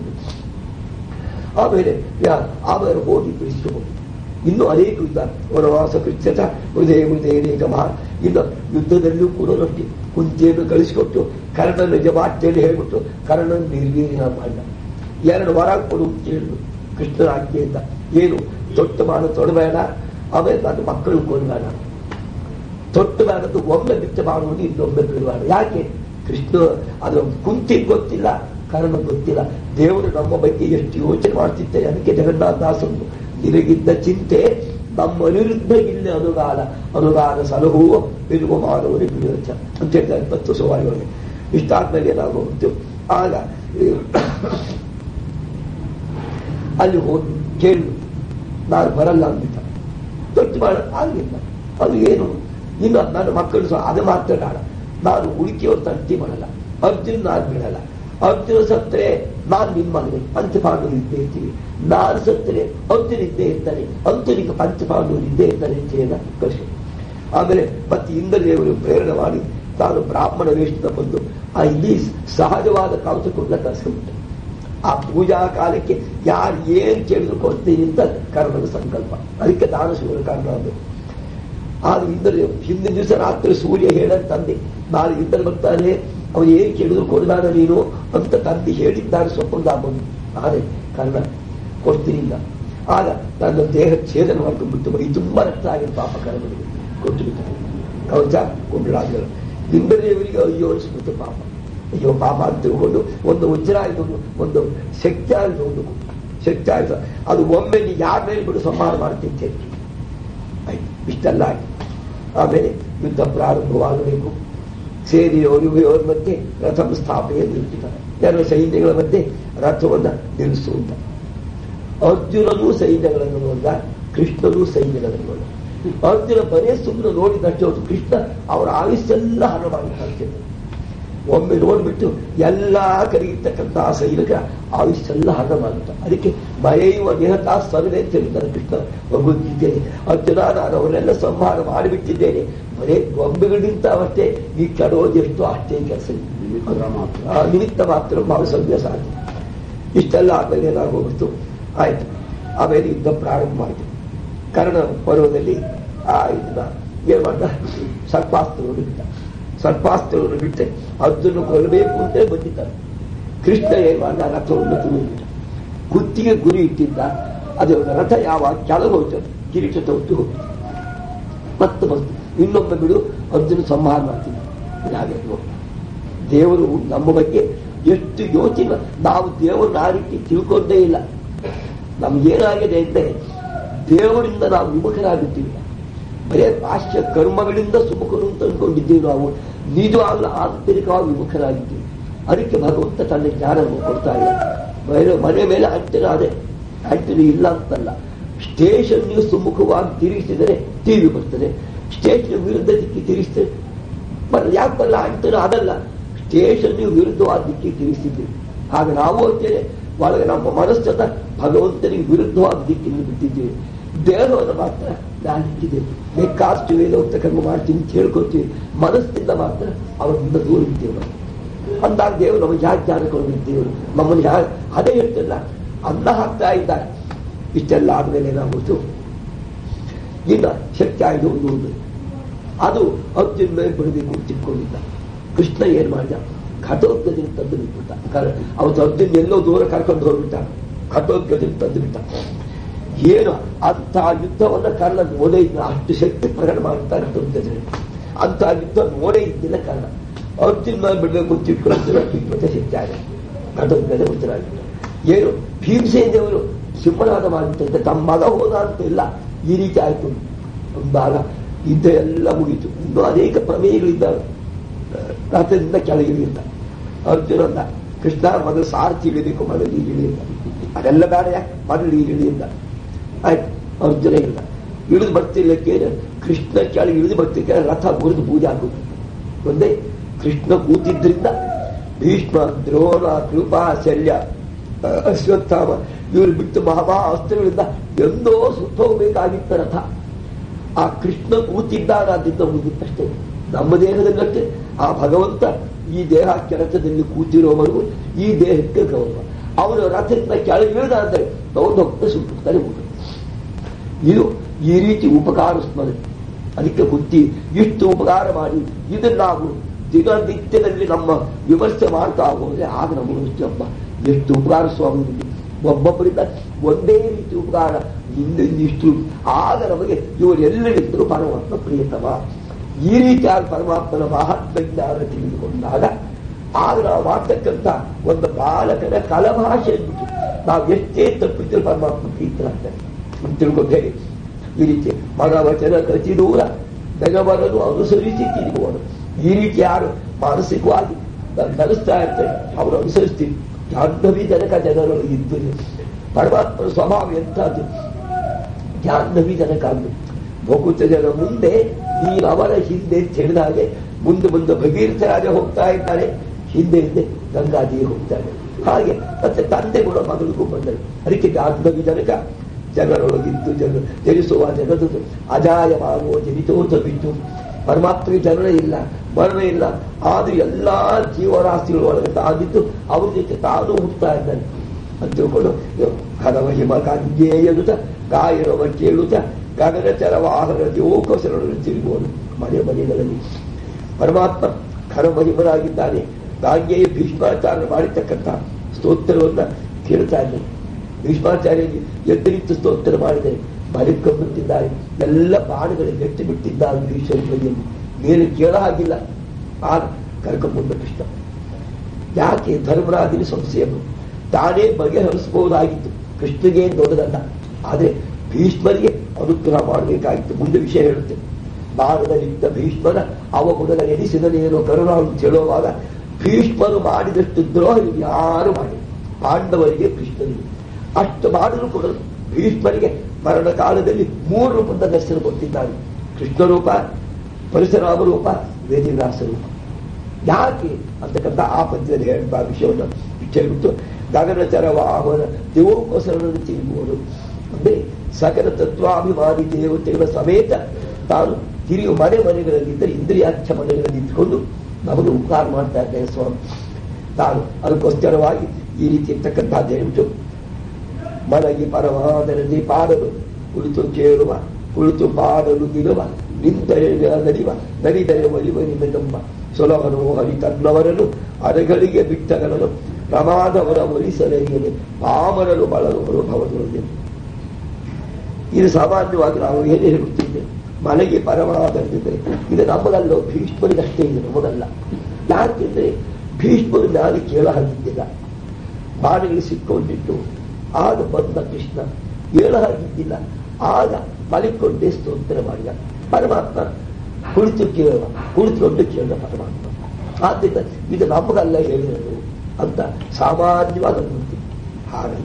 ಆಮೇಲೆ ಆಮೇಲೆ ಹೋಗಿ ಬಿಡಿಸಿಕೊಂಡು ಇನ್ನು ಅನೇಕ ಯುದ್ಧ ವನವಾಸ ಕೃತ್ಯತ ಹೃದಯ ಹೃದಯ ನಿಗಮ ಇನ್ನು ಯುದ್ಧದಲ್ಲೂ ಕೂಡ ನೋಡಿ ಕುಂತಿಯನ್ನು ಕಳಿಸಿಕೊಟ್ಟು ಕರ್ಣನ ನಿಜವಾಟ್ಯೆಯನ್ನು ಹೇಳ್ಬಿಟ್ಟು ಕರ್ಣನ ನಿರ್ವೀರ್ಯ ಮಾಡಿದ ಎರಡು ವರ ಕೊಡು ಹೇಳಿದ್ರು ಕೃಷ್ಣನ ಆಜ್ಞೆಯಿಂದ ಏನು ತೊಟ್ಟು ಮಾಡ ತೊಡಬೇಡ ಆಮೇಲೆ ನನ್ನ ಮಕ್ಕಳು ಕೊಡಬೇಡ ತೊಟ್ಟು ಮಾಡದ್ದು ಒಮ್ಮೆ ಬಿಟ್ಟು ಮಾಡುವುದು ಇನ್ನೊಮ್ಮೆ ಬಿಡಬೇಡ ಯಾಕೆ ಕೃಷ್ಣ ಅದು ಕುಂತಿ ಗೊತ್ತಿಲ್ಲ ಕಾರಣ ಗೊತ್ತಿಲ್ಲ ದೇವರು ನಮ್ಮ ಬಗ್ಗೆ ಎಷ್ಟು ಯೋಚನೆ ಮಾಡ್ತಿದ್ದಾರೆ ಅದಕ್ಕೆ ಜಗನ್ನಾಥ ದಾಸರು ನಿನಗಿದ್ದ ಚಿಂತೆ ನಮ್ಮ ಅನಿರುದ್ಧ ಇಲ್ಲ ಅನುಗಾಲ ಅನುಗಾಲ ಸಲಹುವ ಬಿಡುವ ಮಾಡುವವರಿಗೆ ಬಿಡುವ ಅಂತ ಹೇಳ್ತಾರೆ ಇಪ್ಪತ್ತು ಸವಾಲಿಗಳಿಗೆ ಇಷ್ಟಾದ್ಮೇಲೆ ನಾವು ಹೋಗ್ತೇವೆ ಆಗ ಅಲ್ಲಿ ಹೋಗಿ ಕೇಳಿ ನಾನು ಬರಲ್ಲ ಅಂದ್ಬಿಟ್ಟ ತೊಟ್ಟು ಮಾಡ ಆಗಲಿಲ್ಲ ಅದು ಏನು ಇನ್ನು ನನ್ನ ಮಕ್ಕಳು ಸಹ ಅದು ಮಾತ್ರ ಬೇಡ ನಾನು ಉಳಿಕೆಯವ್ರ ತಂತಿ ಮಾಡಲ್ಲ ಅರ್ಜುನ್ ನಾನು ಬಿಡಲ್ಲ ಅರ್ಜುನ ಸತ್ತರೆ ನಾನು ನಿಮ್ಮ ಮಗನೇ ಪಂಚಪಾಂಡವರು ಇದ್ದೇ ಇರ್ತೀವಿ ನಾನು ಸತ್ತರೆ ಅರ್ಜುನ ಇದ್ದೇ ಇರ್ತಾನೆ ಅರ್ಜುನಿಗೆ ಪಂಚಪಾಂಡವರು ಇದ್ದೇ ಇರ್ತಾನೆ ಅಂತ ಹೇಳ ಕೃಷ್ಣ ಆಮೇಲೆ ಮತ್ತೆ ಇಂದ್ರದೇವರು ಪ್ರೇರಣೆ ಮಾಡಿ ತಾನು ಬ್ರಾಹ್ಮಣ ವೇಷದ ಬಂದು ಆ ಇಲ್ಲಿ ಸಹಜವಾದ ಕವಚಗಳನ್ನ ಕಳಿಸ್ಕೊಂಡ್ಬಿಟ್ಟೆ ಆ ಪೂಜಾ ಕಾಲಕ್ಕೆ ಯಾರು ಏನ್ ಕೇಳಿದ್ರು ಕೊಡ್ತೀನಿ ಅಂತ ಕರ್ಣದ ಸಂಕಲ್ಪ ಅದಕ್ಕೆ ದಾನ ಸೂರ್ಯ ಕಾರಣ ಅದು ಆದ್ರೆ ಇಂದ್ರ ಹಿಂದಿನ ದಿವಸ ರಾತ್ರಿ ಸೂರ್ಯ ಹೇಳಂತ ತಂದೆ ನಾಳೆ ಇಂದ್ರ ಬರ್ತಾನೆ ಅವನು ಏನ್ ಕೇಳಿದ್ರು ಕೊಡದಾನ ನೀನು ಅಂತ ತಂದೆ ಹೇಳಿದ್ದಾರೆ ಸ್ವಪ್ನದ ಬಂದು ಆದರೆ ಕರ್ಣ ಕೊಡ್ತೀನಿಲ್ಲ ಆಗ ನನ್ನ ದೇಹ ಛೇದನ ಮಾಡ್ಕೊಂಡ್ಬಿಟ್ಟು ಮೈ ತುಂಬಾ ರಕ್ತ ಆಗಿರೋ ಪಾಪ ಕರ್ಣನಿಗೆ ಕೊಟ್ಟು ಬಿಟ್ಟು ಕವಚ ಕೊಂಡಳಾಗಲ್ಲ ಇಂದ್ರದೇವರಿಗೆ ಅಯ್ಯೋ ಅನಿಸ್ಬಿಟ್ಟು ಪಾಪ ಅಯ್ಯೋ ಪಾಪ ಅಂತ ತಿಳ್ಕೊಂಡು ಒಂದು ವಜ್ರ ಆಯ್ತು ಒಂದು ಶಕ್ತಿ ಆಯ್ತು ಒಂದು ಶಕ್ತಿ ಆಯ್ತು ಅದು ಒಮ್ಮೆ ನೀ ಯಾರ ಮೇಲೆ ಬಿಡು ಸಂಹಾರ ಮಾಡ್ತಿದ್ದೆ ಆಯ್ತು ಇಷ್ಟೆಲ್ಲ ಆಯ್ತು ಆಮೇಲೆ ಯುದ್ಧ ಪ್ರಾರಂಭವಾಗಬೇಕು ಸೇರಿಯವರು ಇವರ ಮಧ್ಯೆ ರಥ ಸ್ಥಾಪನೆ ನಿಲ್ತಿದ್ದಾರೆ ಎರಡು ಸೈನ್ಯಗಳ ಮಧ್ಯೆ ರಥವನ್ನ ನಿಲ್ಲಿಸುವಂತ ಅರ್ಜುನನೂ ಸೈನ್ಯಗಳನ್ನು ನೋಡಿದ ಕೃಷ್ಣನೂ ಸೈನ್ಯಗಳನ್ನು ನೋಡಿದ ಅರ್ಜುನ ಬರೇ ಸುಮ್ಮನೆ ನೋಡಿದಷ್ಟೇ ಹೊತ್ತು ಕೃಷ್ಣ ಅವರ ಆಯುಸ್ಸೆಲ್ಲ ಹಣ ಮಾಡಿ ಕಳಿಸಿದ್ರು ಒಮ್ಮೆ ನೋಡ್ಬಿಟ್ಟು ಎಲ್ಲಾ ಕರೆಗಿರ್ತಕ್ಕಂಥ ಸೈನಿಕ ಆಯುಷ್ಯೆಲ್ಲ ಹಣ ಮಾಡಿಬಿಟ್ಟ ಅದಕ್ಕೆ ಮರೆಯುವ ನಿಹತ ಸರ್ವೆ ಅಂತ ಹೇಳಿದ್ದಾರೆ ಕೃಷ್ಣ ಭಗವದ್ಗೀತೆಯಲ್ಲಿ ಅರ್ಜುನ ನಾನು ಅವರೆಲ್ಲ ಸಂಹಾರ ಮಾಡಿಬಿಟ್ಟಿದ್ದೇನೆ ಬರೇ ಗೊಂಬೆಗಳಿಂತವಷ್ಟೇ ಈ ಕೆಡೋದೆಷ್ಟು ಅಷ್ಟೇ ಕೆಲಸ ನಿಮಿತ್ತ ಮಾತ್ರ ಭಾವಿಸಲ್ಯ ಸಾಧ್ಯ ಇಷ್ಟೆಲ್ಲ ಆಮೇಲೆ ಏನಾಗೋಗ್ಬಿಡ್ತು ಆಯ್ತು ಆಮೇಲೆ ಯುದ್ಧ ಪ್ರಾರಂಭ ಆಯಿತು ಕರ್ಣ ಪರ್ವದಲ್ಲಿ ಆ ಇದನ್ನ ಏನ್ ಮಾಡ್ದ ಸರ್ಪಾಸ್ತ್ರವನ್ನು ಬಿಟ್ಟ ಸರ್ಪಾಸ್ತ್ರವನ್ನು ಬಿಟ್ಟೆ ಅರ್ಜುನ ಕೊಲ್ಲಬೇಕು ಅಂತ ಬಂದಿದ್ದಾರೆ ಕೃಷ್ಣ ಏನ್ ಮಾಡ್ದ ರಥವನ್ನು ತುಳಿಬಿಟ್ಟ ಕುತ್ತಿಗೆ ಗುರಿ ಇಟ್ಟಿದ್ದ ಅದು ರಥ ಯಾವ ಕೆಳಗೋಯ್ತು ಕಿರೀಟ ತೊಟ್ಟು ಹೋಗ್ತು ಮತ್ತೆ ಬಂತು ಇನ್ನೊಮ್ಮೆ ಬಿಡು ಅರ್ಜುನ ಸಂಹಾರ ಮಾಡ್ತೀನಿ ಇದಾಗೆ ನೋಡಿ ದೇವರು ನಮ್ಮ ಬಗ್ಗೆ ಎಷ್ಟು ಯೋಚನೆ ನಾವು ದೇವರನ್ನ ಆ ರೀತಿ ತಿಳ್ಕೊಂಡೇ ಇಲ್ಲ ನಮ್ಗೇನಾಗಿದೆ ಅಂದ್ರೆ ದೇವರಿಂದ ನಾವು ವಿಮುಖರಾಗುತ್ತೀವಿ ಬರೇ ಬಾಹ್ಯ ಕರ್ಮಗಳಿಂದ ಸುಮುಖರು ಅಂತ ಅಂದ್ಕೊಂಡಿದ್ದೀವಿ ನಾವು ನಿಜವಾಗ್ಲೂ ಆಂತರಿಕವಾಗಿ ವಿಮುಖರಾಗಿದ್ದೀವಿ ಅದಕ್ಕೆ ಭಗವಂತ ತನ್ನ ಜ್ಞಾನವನ್ನು ಕೊಡ್ತಾ ಇಲ್ಲ ಬೇರೆ ಮನೆ ಮೇಲೆ ಅಂಟನ ಅದೇ ಅಂಟನ ಇಲ್ಲ ಅಂತಲ್ಲ ಸ್ಟೇಷನ್ ಸುಮುಖವಾಗಿ ತಿರುಗಿಸಿದರೆ ಟಿವಿ ಬರ್ತದೆ ಸ್ಟೇಷನ್ ವಿರುದ್ಧ ದಿಕ್ಕಿ ತಿರುಗಿಸಿದ್ರೆ ಬರಲ್ಲ ಯಾಕೆ ಬರಲ್ಲ ಅಂಟನ ಅದಲ್ಲ ಸ್ಟೇಷನ್ ವಿರುದ್ಧವಾದ ದಿಕ್ಕಿ ತಿರುಗಿಸಿದ್ದೀವಿ ಆಗ ನಾವು ಅಂತೇನೆ ಒಳಗೆ ನಮ್ಮ ಮನಸ್ಸನ್ನ ಭಗವಂತನಿಗೆ ವಿರುದ್ಧವಾದ ದಿಕ್ಕಿನಲ್ಲಿ ಬಿಟ್ಟಿದ್ದೀವಿ ದೇಹವನ್ನು ಮಾತ್ರ ನಾನಿಟ್ಟಿದ್ದೇವೆ ಬೇಕಾಷ್ಟು ವೇದೋಕ್ತ ಕರ್ಮ ಮಾಡ್ತೀನಿ ಅಂತ ಹೇಳ್ಕೊತೀವಿ ಮನಸ್ಸಿಂದ ಮಾತ್ರ ಅವರಿಂದ ದೂರ ಇದ್ದೇವೆ ಅಂದಾಗ ದೇವರು ನಮಗೆ ಯಾಕೆ ಜ್ಞಾನ ಕೊಡಬೇಕು ದೇವರು ನಮ್ಮನ್ನು ಯಾ ಅದೇ ಹೇಳ್ತಿಲ್ಲ ಅನ್ನ ಹಾಕ್ತಾ ಇದ್ದಾರೆ ಇಷ್ಟೆಲ್ಲ ಆದ್ಮೇಲೆ ಏನಾಗ್ಬಿಟ್ಟು ಇನ್ನ ಶಕ್ತಿ ಆಯ್ದು ಒಂದು ಅದು ಅರ್ಜುನ್ ಮೇಲೆ ಬಿಡಬೇಕು ಅಂತ ತಿಳ್ಕೊಂಡಿದ್ದ ಕೃಷ್ಣ ಏನ್ ಮಾಡಿದ ಘಟೋದ್ಗಜನ ತಂದು ಬಿಟ್ಬಿಟ್ಟ ಕಾರಣ ಅವತ್ತು ಅರ್ಜುನ್ ಎಲ್ಲೋ ದೂರ ಕರ್ಕೊಂಡು ಹೋಗ್ಬಿಟ್ಟ ಘಟೋದ್ಗಜನ ತಂದು ಬಿಟ್ಟ ಏನು ಅಂತ ಯುದ್ಧವನ್ನ ಕರ್ಣ ನೋಡೇ ಇಲ್ಲ ಅಷ್ಟು ಶಕ್ತಿ ಪ್ರಕಟ ಮಾಡ್ತಾ ಘಟೋದ್ಗಜನ ಅಂತ ಯುದ್ಧ ನೋಡೇ ಇದ್ದಿಲ್ಲ ಕಾರಣ ಅರ್ಜುನ್ ಮೇಲೆ ಬಿಡಬೇಕು ಅಂತ ತಿಳ್ಕೊಂಡಿದ್ರೆ ಇಪ್ಪತ್ತ ಶಕ್ತಿ ಆಗ ಘಟೋದ್ಗಜ ಉತ್ತರಾಗಿದ್ದ ಏನು ಭೀಮಸೇನ ದೇವರು ಸಿಂಹನಾದ ಮಾಡಿದಂತೆ ತಮ್ಮ ಮಗ ಹೋದ ಅಂತ ಇಲ್ಲ ಈ ರೀತಿ ಆಯ್ತು ಒಂದಾಗ ಯುದ್ಧ ಎಲ್ಲ ಮುಗಿತು ಇನ್ನು ಅನೇಕ ಪ್ರಮೇಯಗಳಿದ್ದಾವೆ ರಥದಿಂದ ಕೆಳಗೆ ಇಳಿಯುತ್ತ ಅರ್ಜುನನ್ನ ಕೃಷ್ಣ ಮೊದಲು ಸಾರಥಿ ಇಳಿಬೇಕು ಮೊದಲು ನೀರು ಇಳಿಯುತ್ತ ಅದೆಲ್ಲ ಬೇಡ ಯಾಕೆ ಮೊದಲು ನೀರು ಇಳಿಯುತ್ತ ಆಯ್ತು ಅರ್ಜುನ ಇಲ್ಲ ಇಳಿದು ಬರ್ತಿರ್ಲಿಕ್ಕೆ ಕೃಷ್ಣ ಕೆಳಗೆ ಇಳಿದು ಬರ್ತಿಕ್ಕೆ ರಥ ಮುರಿದು ಪೂಜೆ ಆಗುದು ಒಂದೇ ಕೃಷ್ಣ ಕೂತಿದ್ರಿಂದ ಭೀಷ್ಮ ದ್ರೋಣ ಕೃಪಾ ಶಲ್ಯ ಅಶ್ವತ್ಥಾಮ ಇವರು ಬಿಟ್ಟು ಮಹಾಮಾ ಅಸ್ತ್ರಗಳಿಂದ ಎಂದೋ ಸುತ್ತೋಗ್ಬೇಕಾಗಿತ್ತ ರಥ ಆ ಕೃಷ್ಣ ಕೂತಿದ್ದಾಗ ಅದರಿಂದ ಮುಗಿತಷ್ಟೇ ನಮ್ಮ ದೇಹದಲ್ಲಷ್ಟೇ ಆ ಭಗವಂತ ಈ ದೇಹ ಕೆಲಸದಲ್ಲಿ ಕೂತಿರೋವರೆಗೂ ಈ ದೇಹಕ್ಕೆ ಗೌರವ ಅವನು ರಥದಿಂದ ಕೆಳಗಿಳಿದ ಅಂದರೆ ತಗೊಂಡು ಹೋಗ್ತಾ ಸುಟ್ಟುತ್ತಾರೆ ಊಟ ಇದು ಈ ರೀತಿ ಉಪಕಾರ ಸ್ಮರಣೆ ಅದಕ್ಕೆ ಬುದ್ಧಿ ಇಷ್ಟು ಉಪಕಾರ ಮಾಡಿ ಇದನ್ನು ನಾವು ದಿನನಿತ್ಯದಲ್ಲಿ ನಮ್ಮ ವಿಮರ್ಶೆ ಮಾಡ್ತಾ ಹೋದ್ರೆ ಆಗ ನಮಗೆ ಹಬ್ಬ ಎಷ್ಟು ಉಪಕಾರ ಸ್ವಾಮಿ ಒಬ್ಬೊಬ್ಬರಿಂದ ಒಂದೇ ರೀತಿ ಉಪಕಾರ ಇಷ್ಟು ಆಗ ನಮಗೆ ಇವರೆಲ್ಲರಿದ್ದರೂ ಪರಮಾತ್ಮ ಪ್ರಿಯತಮ ಈ ರೀತಿಯಾದ ಪರಮಾತ್ಮನ ಮಹಾತ್ಮ ಜ್ಞಾನ ತಿಳಿದುಕೊಂಡಾಗ ಆಗ ನಾವು ಮಾಡ್ತಕ್ಕಂಥ ಒಂದು ಬಾಲಕನ ಕಲಭಾಷೆ ಅಂದ್ಬಿಟ್ಟು ನಾವು ಎಷ್ಟೇ ತಪ್ಪಿದ್ರು ಪರಮಾತ್ಮ ಪ್ರೀತರಾಗ್ತಾರೆ ಅಂತ ತಿಳ್ಕೊಂಡೇವೆ ಈ ರೀತಿ ಮನವಚನ ಅತಿ ದೂರ ಬೆಗವರನ್ನು ಅನುಸರಿಸಿ ತಿರುಗುವನು ಈ ರೀತಿ ಯಾರು ಮಾನಸಿಕವಾಗಿ ನಡೆಸ್ತಾ ಇರ್ತಾರೆ ಅವರು ಅನುಸರಿಸ್ತೀವಿ ಜಾಹ್ನವಿ ಜನಕ ಜನರು ಇದ್ದು ಪರಮಾತ್ಮನ ಸ್ವಭಾವ ಎಂಥದ್ದು ಜಾಹ್ನವಿ ಜನಕ ಅಂದು ಭಕುತ ಜನ ಮುಂದೆ ನೀನು ಅವರ ಹಿಂದೆ ತಿಳಿದ ಹಾಗೆ ಮುಂದೆ ಮುಂದೆ ಭಗೀರಥರಾಜ ಹೋಗ್ತಾ ಇದ್ದಾರೆ ಹಿಂದೆ ಹಿಂದೆ ಗಂಗಾದಿ ಹೋಗ್ತಾರೆ ಹಾಗೆ ಮತ್ತೆ ತಂದೆ ಕೂಡ ಮಗಳಿಗೂ ಬಂದರು ಅದಕ್ಕೆ ಜಾಹ್ನವಿ ಜನಕ ಜನರೊಳಗಿದ್ದು ಜನ ಜನಿಸುವ ಜಗದು ಅಜಾಯವಾಗುವ ಜನಿತೋತ ಬಿದ್ದು ಪರಮಾತ್ಮ ಜನನ ಇಲ್ಲ ಮರಣ ಇಲ್ಲ ಆದ್ರೆ ಎಲ್ಲಾ ಜೀವರಾಶಿಗಳ ಒಳಗೆ ತಾಗಿದ್ದು ಅವ್ರ ಜೊತೆ ತಾನು ಹುಟ್ಟುತ್ತಾ ಇದ್ದಾನೆ ಅಂತ ತಿಳ್ಕೊಂಡು ಕದವ ಹಿಮ ಕಂಗೇಯಲುತ ಗಾಯನವ ಕೇಳುತ್ತ ಗಗನಚರ ವಾಹನ ಯೋಕೋಸರನ್ನು ತಿರುಗುವನು ಮನೆ ಮನೆಗಳಲ್ಲಿ ಪರಮಾತ್ಮ ಖರಮಹಿಮನಾಗಿದ್ದಾನೆ ಗಾಂಗೆಯ ಭೀಷ್ಮಾಚಾರ್ಯ ಮಾಡಿರ್ತಕ್ಕಂಥ ಸ್ತೋತ್ರವನ್ನ ಕೇಳ್ತಾ ಇದ್ದಾನೆ ಭೀಷ್ಮಾಚಾರ್ಯ ಎದ್ದು ಸ್ತೋತ್ರ ಮಾಡಿದರೆ ಬದುಕೊಂಡ್ಬಿಟ್ಟಿದ್ದಾರೆ ಎಲ್ಲ ಬಾಣಗಳಿಗೆ ಎತ್ತಿ ಬಿಟ್ಟಿದ್ದಾರೆ ಭೀಷ್ಮರ ಬದಿಯಲ್ಲಿ ಮೇಲೆ ಕೇಳ ಹಾಗಿಲ್ಲ ಆಗ ಕರ್ಕೊಂಡ್ಬಂದ ಕೃಷ್ಣ ಯಾಕೆ ಧರ್ಮರಾಜನ ಸಂಶಯ ತಾನೇ ಬಗೆಹರಿಸಬಹುದಾಗಿತ್ತು ಕೃಷ್ಣಗೆ ದೊಡ್ಡದಲ್ಲ ಆದ್ರೆ ಭೀಷ್ಮರಿಗೆ ಅನುಗ್ರಹ ಮಾಡಬೇಕಾಗಿತ್ತು ಮುಂದೆ ವಿಷಯ ಹೇಳುತ್ತೆ ಬಾಣದಲ್ಲಿದ್ದ ಭೀಷ್ಮನ ಅವ ಮುಡದ ಎನಿಸಿದನೇನೋ ಕರುಣ ಅಂತ ಹೇಳುವಾಗ ಭೀಷ್ಮರು ಮಾಡಿದಷ್ಟು ದ್ರೋಹ ಯಾರು ಮಾಡಿ ಪಾಂಡವರಿಗೆ ಕೃಷ್ಣನಿಗೆ ಅಷ್ಟು ಮಾಡಲು ಕೂಡ ಭೀಷ್ಮರಿಗೆ ಮರಣ ಕಾಲದಲ್ಲಿ ಮೂರು ರೂಪದ ದರ್ಶನ ಕೊಟ್ಟಿದ್ದಾರೆ ಕೃಷ್ಣ ರೂಪ ಪರಶುರಾಮ ರೂಪ ವೇದಿವ್ಯಾಸ ರೂಪ ಯಾಕೆ ಅಂತಕ್ಕಂಥ ಆ ಪದ್ಯದಲ್ಲಿ ಹೇಳುವ ವಿಷಯವನ್ನು ಹೇಳ್ಬಿಟ್ಟು ಗಗನಚರ ವಾಹನ ದೇವೋಕೋಸರನ್ನು ತಿರುಗುವುದು ಅಂದ್ರೆ ಸಕಲ ತತ್ವಾಭಿಮಾನಿ ದೇವತೆಗಳ ಸಮೇತ ತಾನು ತಿರುಗಿ ಮನೆ ಮನೆಗಳಲ್ಲಿದ್ದರೆ ಇಂದ್ರಿಯಾಖ್ಯ ಮನೆಗಳಲ್ಲಿ ಇದ್ಕೊಂಡು ನಮಗೆ ಉಪಕಾರ ಮಾಡ್ತಾ ಇದ್ದೇನೆ ಸ್ವಾಮಿ ತಾನು ಅದಕ್ಕೋಸ್ಕರವಾಗಿ ಈ ರೀತಿ ಇರ್ತಕ್ಕಂಥದ್ದು ಹೇಳ್ಬಿಟ್ಟು ಮನಗಿ ಪರಮಾದರಲ್ಲಿ ಪಾಡಲು ಕುಳಿತು ಕೇಳುವ ಕುಳಿತು ಪಾಡಲು ನಿಲ್ಲುವ ನಿಂತರೆ ನಡಿವ ನಡಿದರೆ ಒಲಿವ ನಿನ್ನಗಮ್ಮ ಸೊಲವನು ಹರಿ ತನ್ನವರನ್ನು ಅರಗಳಿಗೆ ಬಿಟ್ಟಗಲನು ಪ್ರಮಾದವರ ಒಲಿಸಲೆಯದೆ ಪಾಮರಲು ಬಳಲುವರು ಭವದೊಳಗೆ ಇದು ಸಾಮಾನ್ಯವಾಗಿ ನಾವು ಏನೇ ಹೇಳುತ್ತಿದ್ದೇವೆ ಮನೆಗೆ ಪರಮಾದರಿದ್ದರೆ ಇದು ನಮ್ಮದಲ್ಲೋ ಭೀಷ್ಮರಿಗಷ್ಟೇ ಇದು ನಮಗಲ್ಲ ಯಾಕೆಂದ್ರೆ ಭೀಷ್ಮರು ನಾನು ಕೇಳ ಹಾಗಿದ್ದಿಲ್ಲ ಬಾಣಿಗೆ ಸಿಕ್ಕೊಂಡಿಟ್ಟು ಆಗ ಬಂದ ಕೃಷ್ಣ ಹೇಳ ಹಾಗಿದ್ದಿಲ್ಲ ಆಗ ಮಲಿಕೊಂಡೇ ಸ್ತೋತ್ರ ಮಾಡಿದ ಪರಮಾತ್ಮ ಕುಳಿತು ಕೇಳುವ ಕುಳಿತುಕೊಂಡು ಕೇಳಿದ ಪರಮಾತ್ಮ ಆದ್ದರಿಂದ ಇದು ನಮಗಲ್ಲ ಹೇಳಿರೋದು ಅಂತ ಸಾಮಾನ್ಯವಾದ ಮೂರ್ತಿ ಹಾಗೆ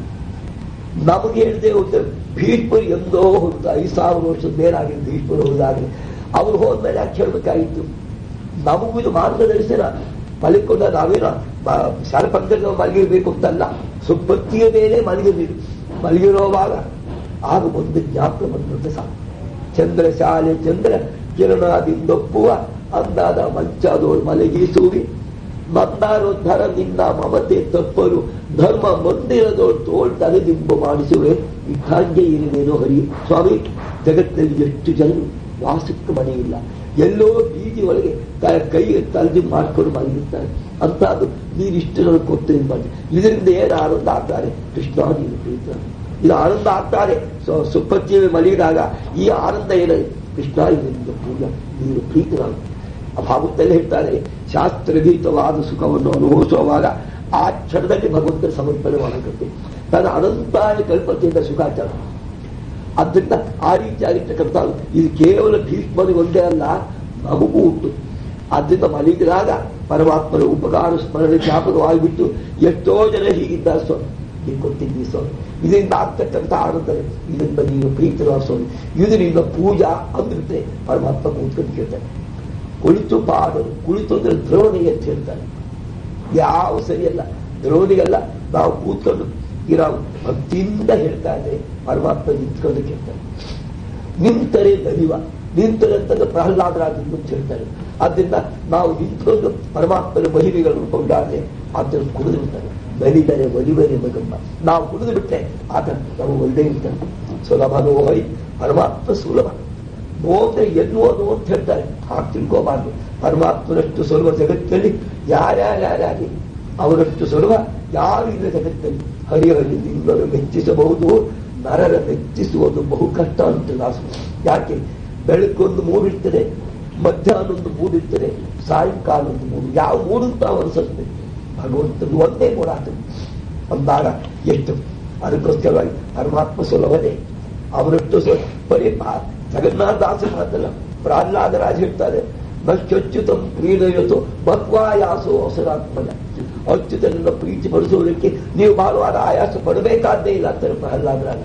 ನಮಗೆ ಹೇಳಿದೆ ಒಂದು ಭೀಷ್ಮರು ಎಂದೋ ಹೋದ ಐದು ಸಾವಿರ ವರ್ಷದ ಮೇಲಾಗಿದೆ ಭೀಷ್ಮರು ಹೋದಾಗಲಿ ಅವ್ರು ಹೋದ್ಮೇಲೆ ಯಾಕೆ ಹೇಳ್ಬೇಕಾಗಿತ್ತು ನಮಗೂ ಇದು ಮಾರ್ಗದರ್ಶನ ಮಲಿಕೊಂಡ ನಾವೇನ ಶಾಲಪಂಕದ ಮಲಗಿರ್ಬೇಕು ಅಂತಲ್ಲ ಸುಪ್ಪತ್ತಿಯ ಮೇಲೆ ಮಲಗಿರ್ಬೇಕು ಮಲಗಿರೋವಾಗ ಆಗ ಒಂದು ಜ್ಞಾಪಕ ಬಂದಂತೆ ಸಾಕು ಚಂದ್ರ ಶಾಲೆ ಚಂದ್ರ ಕಿರಣದಿಂದೊಪ್ಪುವ ಅಂದಾದ ಮಂಚಾದೋಳು ಮಲಗಿಸುವಿ ಮಂದಾರೋದ್ಧಾರ ನಿನ್ನ ಮಮತೆ ತಪ್ಪರು ಧರ್ಮ ಮಂದಿರದೋಳು ತೋಳ್ ತಲೆದಿಂಬ ಮಾಡಿಸುವೆ ಇಟ್ಟಾಂಗೆ ಇರುವೇನೋ ಹರಿ ಸ್ವಾಮಿ ಜಗತ್ತಿನಲ್ಲಿ ಎಷ್ಟು ಜನರು ವಾಸಕ್ಕೆ ಮನೆ ಇಲ್ಲ ಎಲ್ಲೋ ಬೀದಿ ಒಳಗೆ ಕೈ ತಲೆದಿಂಬ ಮಾಡ್ಕೊಂಡು ಮಲಗಿರ್ತಾರೆ ಅಂತ ಅದು ನೀರು ಇಷ್ಟು ನನಗೆ ಕೊಟ್ಟು ಮಾಡಿ ಇದರಿಂದ ಏನು ಆನಂದ ಆಗ್ತಾರೆ ಕೃಷ್ಣ ನೀನು ಪ್ರೀತ ಇದು ಆನಂದ ಆಗ್ತಾರೆ ಸುಪ್ಪತ್ತಿಯ ಮಲಗಿದಾಗ ಈ ಆನಂದ ಏನಿದೆ ಕೃಷ್ಣ ಇದರಿಂದ ಪೂಜಾ ನೀನು ಪ್ರೀತನಾಗ ಭಾಗವತಲ್ಲಿ ಹೇಳ್ತಾರೆ ಶಾಸ್ತ್ರಗೀತವಾದ ಸುಖವನ್ನು ಅನುಭವಿಸುವಾಗ ಆ ಕ್ಷಣದಲ್ಲಿ ಭಗವಂತನ ಸಮರ್ಪಣೆ ಮಾಡಬೇಕು ತನ್ನ ಅನಂತಾಯ ಕಲ್ಪತೆಯಿಂದ ಸುಖಾಚಾರ ಆದ್ದರಿಂದ ಆ ರೀತಿಯಾಗಿರ್ತಕ್ಕಂಥ ಇದು ಕೇವಲ ಭೀಷ್ಮನಿಗೆ ಒಂದೇ ಅಲ್ಲ ನಮಗೂ ಉಂಟು ಆದ್ದರಿಂದ ಮಲಗಿದಾಗ ಪರಮಾತ್ಮನ ಉಪಕಾರ ಸ್ಮರಣೆ ಜ್ಞಾಪಕವಾಗಿಬಿಟ್ಟು ಎಷ್ಟೋ ಜನ ಹೀಗಿದ್ದಾರೆ ಸ್ವಾಮಿ ನೀವು ಕೊಟ್ಟಿದ್ದೀವಿ ಸ್ವಾಮಿ ಇದರಿಂದ ಆಗ್ತಕ್ಕಂಥ ಆನಂದ ಇದರಿಂದ ನೀನು ಪ್ರೀತನ ಸ್ವಾಮಿ ಇದರಿಂದ ಪೂಜಾ ಅಂದ್ಬಿಟ್ರೆ ಪರಮಾತ್ಮ ಕೂತ್ಕೊಂಡು ಕೇಳ್ತಾನೆ ಕುಳಿತು ಪಾಡಲು ಕುಳಿತು ಅಂದ್ರೆ ದ್ರೋಣಿಗೆ ಅಂತ ಹೇಳ್ತಾರೆ ಯಾವ ಸರಿಯಲ್ಲ ದ್ರೋಣಿಗಲ್ಲ ನಾವು ಕೂತ್ಕೊಂಡು ಇರೋ ಭಕ್ತಿಯಿಂದ ಹೇಳ್ತಾ ಇದ್ರೆ ಪರಮಾತ್ಮ ನಿಂತ್ಕೊಂಡು ಕೇಳ್ತಾರೆ ನಿಂತರೆ ದೈವ ನಿಂತರೆ ಅಂತಂದ್ರೆ ಪ್ರಹ್ಲಾದರಾಜರು ಅಂತ ಹೇಳ್ತಾರೆ ಆದ್ದರಿಂದ ನಾವು ನಿಂತ್ಕೊಂಡು ಪರಮಾತ್ಮನ ಮಹಿಮೆಗಳನ್ನು ಕೊಂಡಾದ್ರೆ ಆತನ ಕುಡಿದು ಬಿಡ್ತಾರೆ ಬಲಿದರೆ ಒಲಿಬರಿ ಮಗಮ್ಮ ನಾವು ಕುಡಿದು ಬಿಟ್ಟರೆ ಆತ ನಾವು ಒಳ್ಳೆ ಇರ್ತಾನೆ ಸುಲಭನೋ ಹರಿ ಪರಮಾತ್ಮ ಸುಲಭ ನೋಡ್ರೆ ಎನ್ನುವುದು ಅಂತ ಹೇಳ್ತಾರೆ ಹಾಗೆ ತಿಳ್ಕೋಬಾರ್ದು ಪರಮಾತ್ಮನಷ್ಟು ಸುಲಭ ಜಗತ್ತಲ್ಲಿ ಯಾರ್ಯಾರ್ಯಾರಾಗಿ ಅವರಷ್ಟು ಸುಲಭ ಯಾರು ಇಲ್ಲ ಜಗತ್ತಲ್ಲಿ ಹರಿಹರಿ ನಿನ್ನನ್ನು ಮೆಚ್ಚಿಸಬಹುದು ನರರ ಮೆಚ್ಚಿಸುವುದು ಬಹು ಕಷ್ಟ ಅಂತ ದಾಸು ಯಾಕೆ ಬೆಳಕೊಂದು ಮೂಡಿರ್ತದೆ ಮಧ್ಯಾಹ್ನ ಒಂದು ಮೂಡಿರ್ತದೆ ಸಾಯಂಕಾಲ ಒಂದು ಮೂಡು ಯಾವ ಮೂಡು ಅಂತ ಅನಿಸುತ್ತೆ ಭಗವಂತನು ಒಂದೇ ಮೂಡಾತು ಅಂದಾಗ ಎಷ್ಟು ಅದಕ್ಕೋಸ್ಕರವಾಗಿ ಪರಮಾತ್ಮ ಸುಲಭನೇ ಅವರಷ್ಟು ಬರೀ ಜಗನ್ನಾಥದಾಸ ಮಾತಲ್ಲ ಪ್ರಹ್ಲಾದರಾಜ್ ಹೇಳ್ತಾರೆ ನಶ್ಚುತಂ ಪ್ರೀಣಯತು ಬಕ್ವಾಯಾಸೋ ಅವಸರಾತ್ಮನ ಅಚ್ಯುತನನ್ನ ಪ್ರೀತಿ ಪಡಿಸುವುದಕ್ಕೆ ನೀವು ಭಾನುವಾರ ಆಯಾಸ ಪಡಬೇಕಾದ್ದೇ ಇಲ್ಲ ಅಂತಾರೆ ಪ್ರಹ್ಲಾದರಾಜ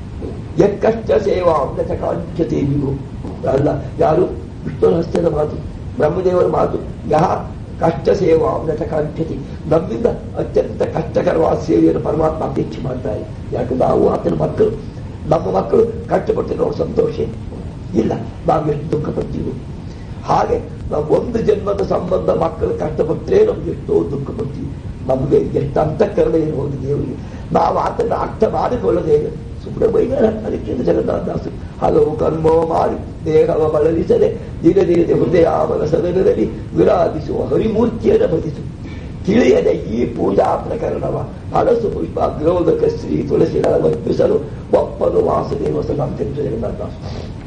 ಎಕ್ಕಷ್ಟ ಸೇವಾ ಅಂಗತ ಕಾಂಕ್ಷತೆ ನೀವು ಅಲ್ಲ ಯಾರು ವಿಷ್ಣುನ ಹಸ್ತದ ಮಾತು ಬ್ರಹ್ಮದೇವರ ಮಾತು ಯಹ ಕಷ್ಟ ಸೇವಾ ಅಂಗತ ಕಾಂಕ್ಷತಿ ನಮ್ಮಿಂದ ಅತ್ಯಂತ ಕಷ್ಟಕರವಾದ ಸೇವೆಯನ್ನು ಪರಮಾತ್ಮ ಅಪೇಕ್ಷೆ ಮಾಡ್ತಾರೆ ಯಾಕೆ ನಾವು ಆತನ ಮಕ್ಕಳು ನಮ್ಮ ಮಕ್ಕಳು ಕಷ್ಟಪಟ್ಟು ನೋಡು ಸಂತೋಷ ಇಲ್ಲ ನಾವು ಎಷ್ಟು ದುಃಖ ಪಡ್ತೀವಿ ಹಾಗೆ ನಾವು ಒಂದು ಜನ್ಮದ ಸಂಬಂಧ ಮಕ್ಕಳು ಕಷ್ಟಪಟ್ಟರೆ ನಮ್ಗೆ ಎಷ್ಟೋ ದುಃಖ ಪಡ್ತೀವಿ ನಮಗೆ ಎಷ್ಟು ಅಂತಃಕರಣ ಇರಬಹುದು ದೇವರಿಗೆ ನಾವು ಆತನ ಅರ್ಥ ಮಾಡಿಕೊಳ್ಳದೆ ಸುಮ್ಮನೆ ಬೈಗಾರ ಅದಕ್ಕೆ ಜಗನ್ನಾಥದಾಸು ಹಲವು ಕರ್ಮ ಮಾಡಿ ದೇಹವ ಬಳಲಿಸದೆ ದಿನ ದಿನದ ಹೃದಯ ಮನಸದನದಲ್ಲಿ ವಿರಾಜಿಸುವ ಹರಿಮೂರ್ತಿಯನ್ನು ಭಜಿಸು ತಿಳಿಯದೆ ಈ ಪೂಜಾ ಪ್ರಕರಣವ ಹಳಸು ಪುಷ್ಪ ಗ್ರೋಧಕ ಶ್ರೀ ತುಳಸಿಗಳ ವರ್ಪಿಸಲು ಒಪ್ಪನು ವಾಸುದೇವ ಸದಾಂತ ಜಗನ್ನಾಥದಾಸು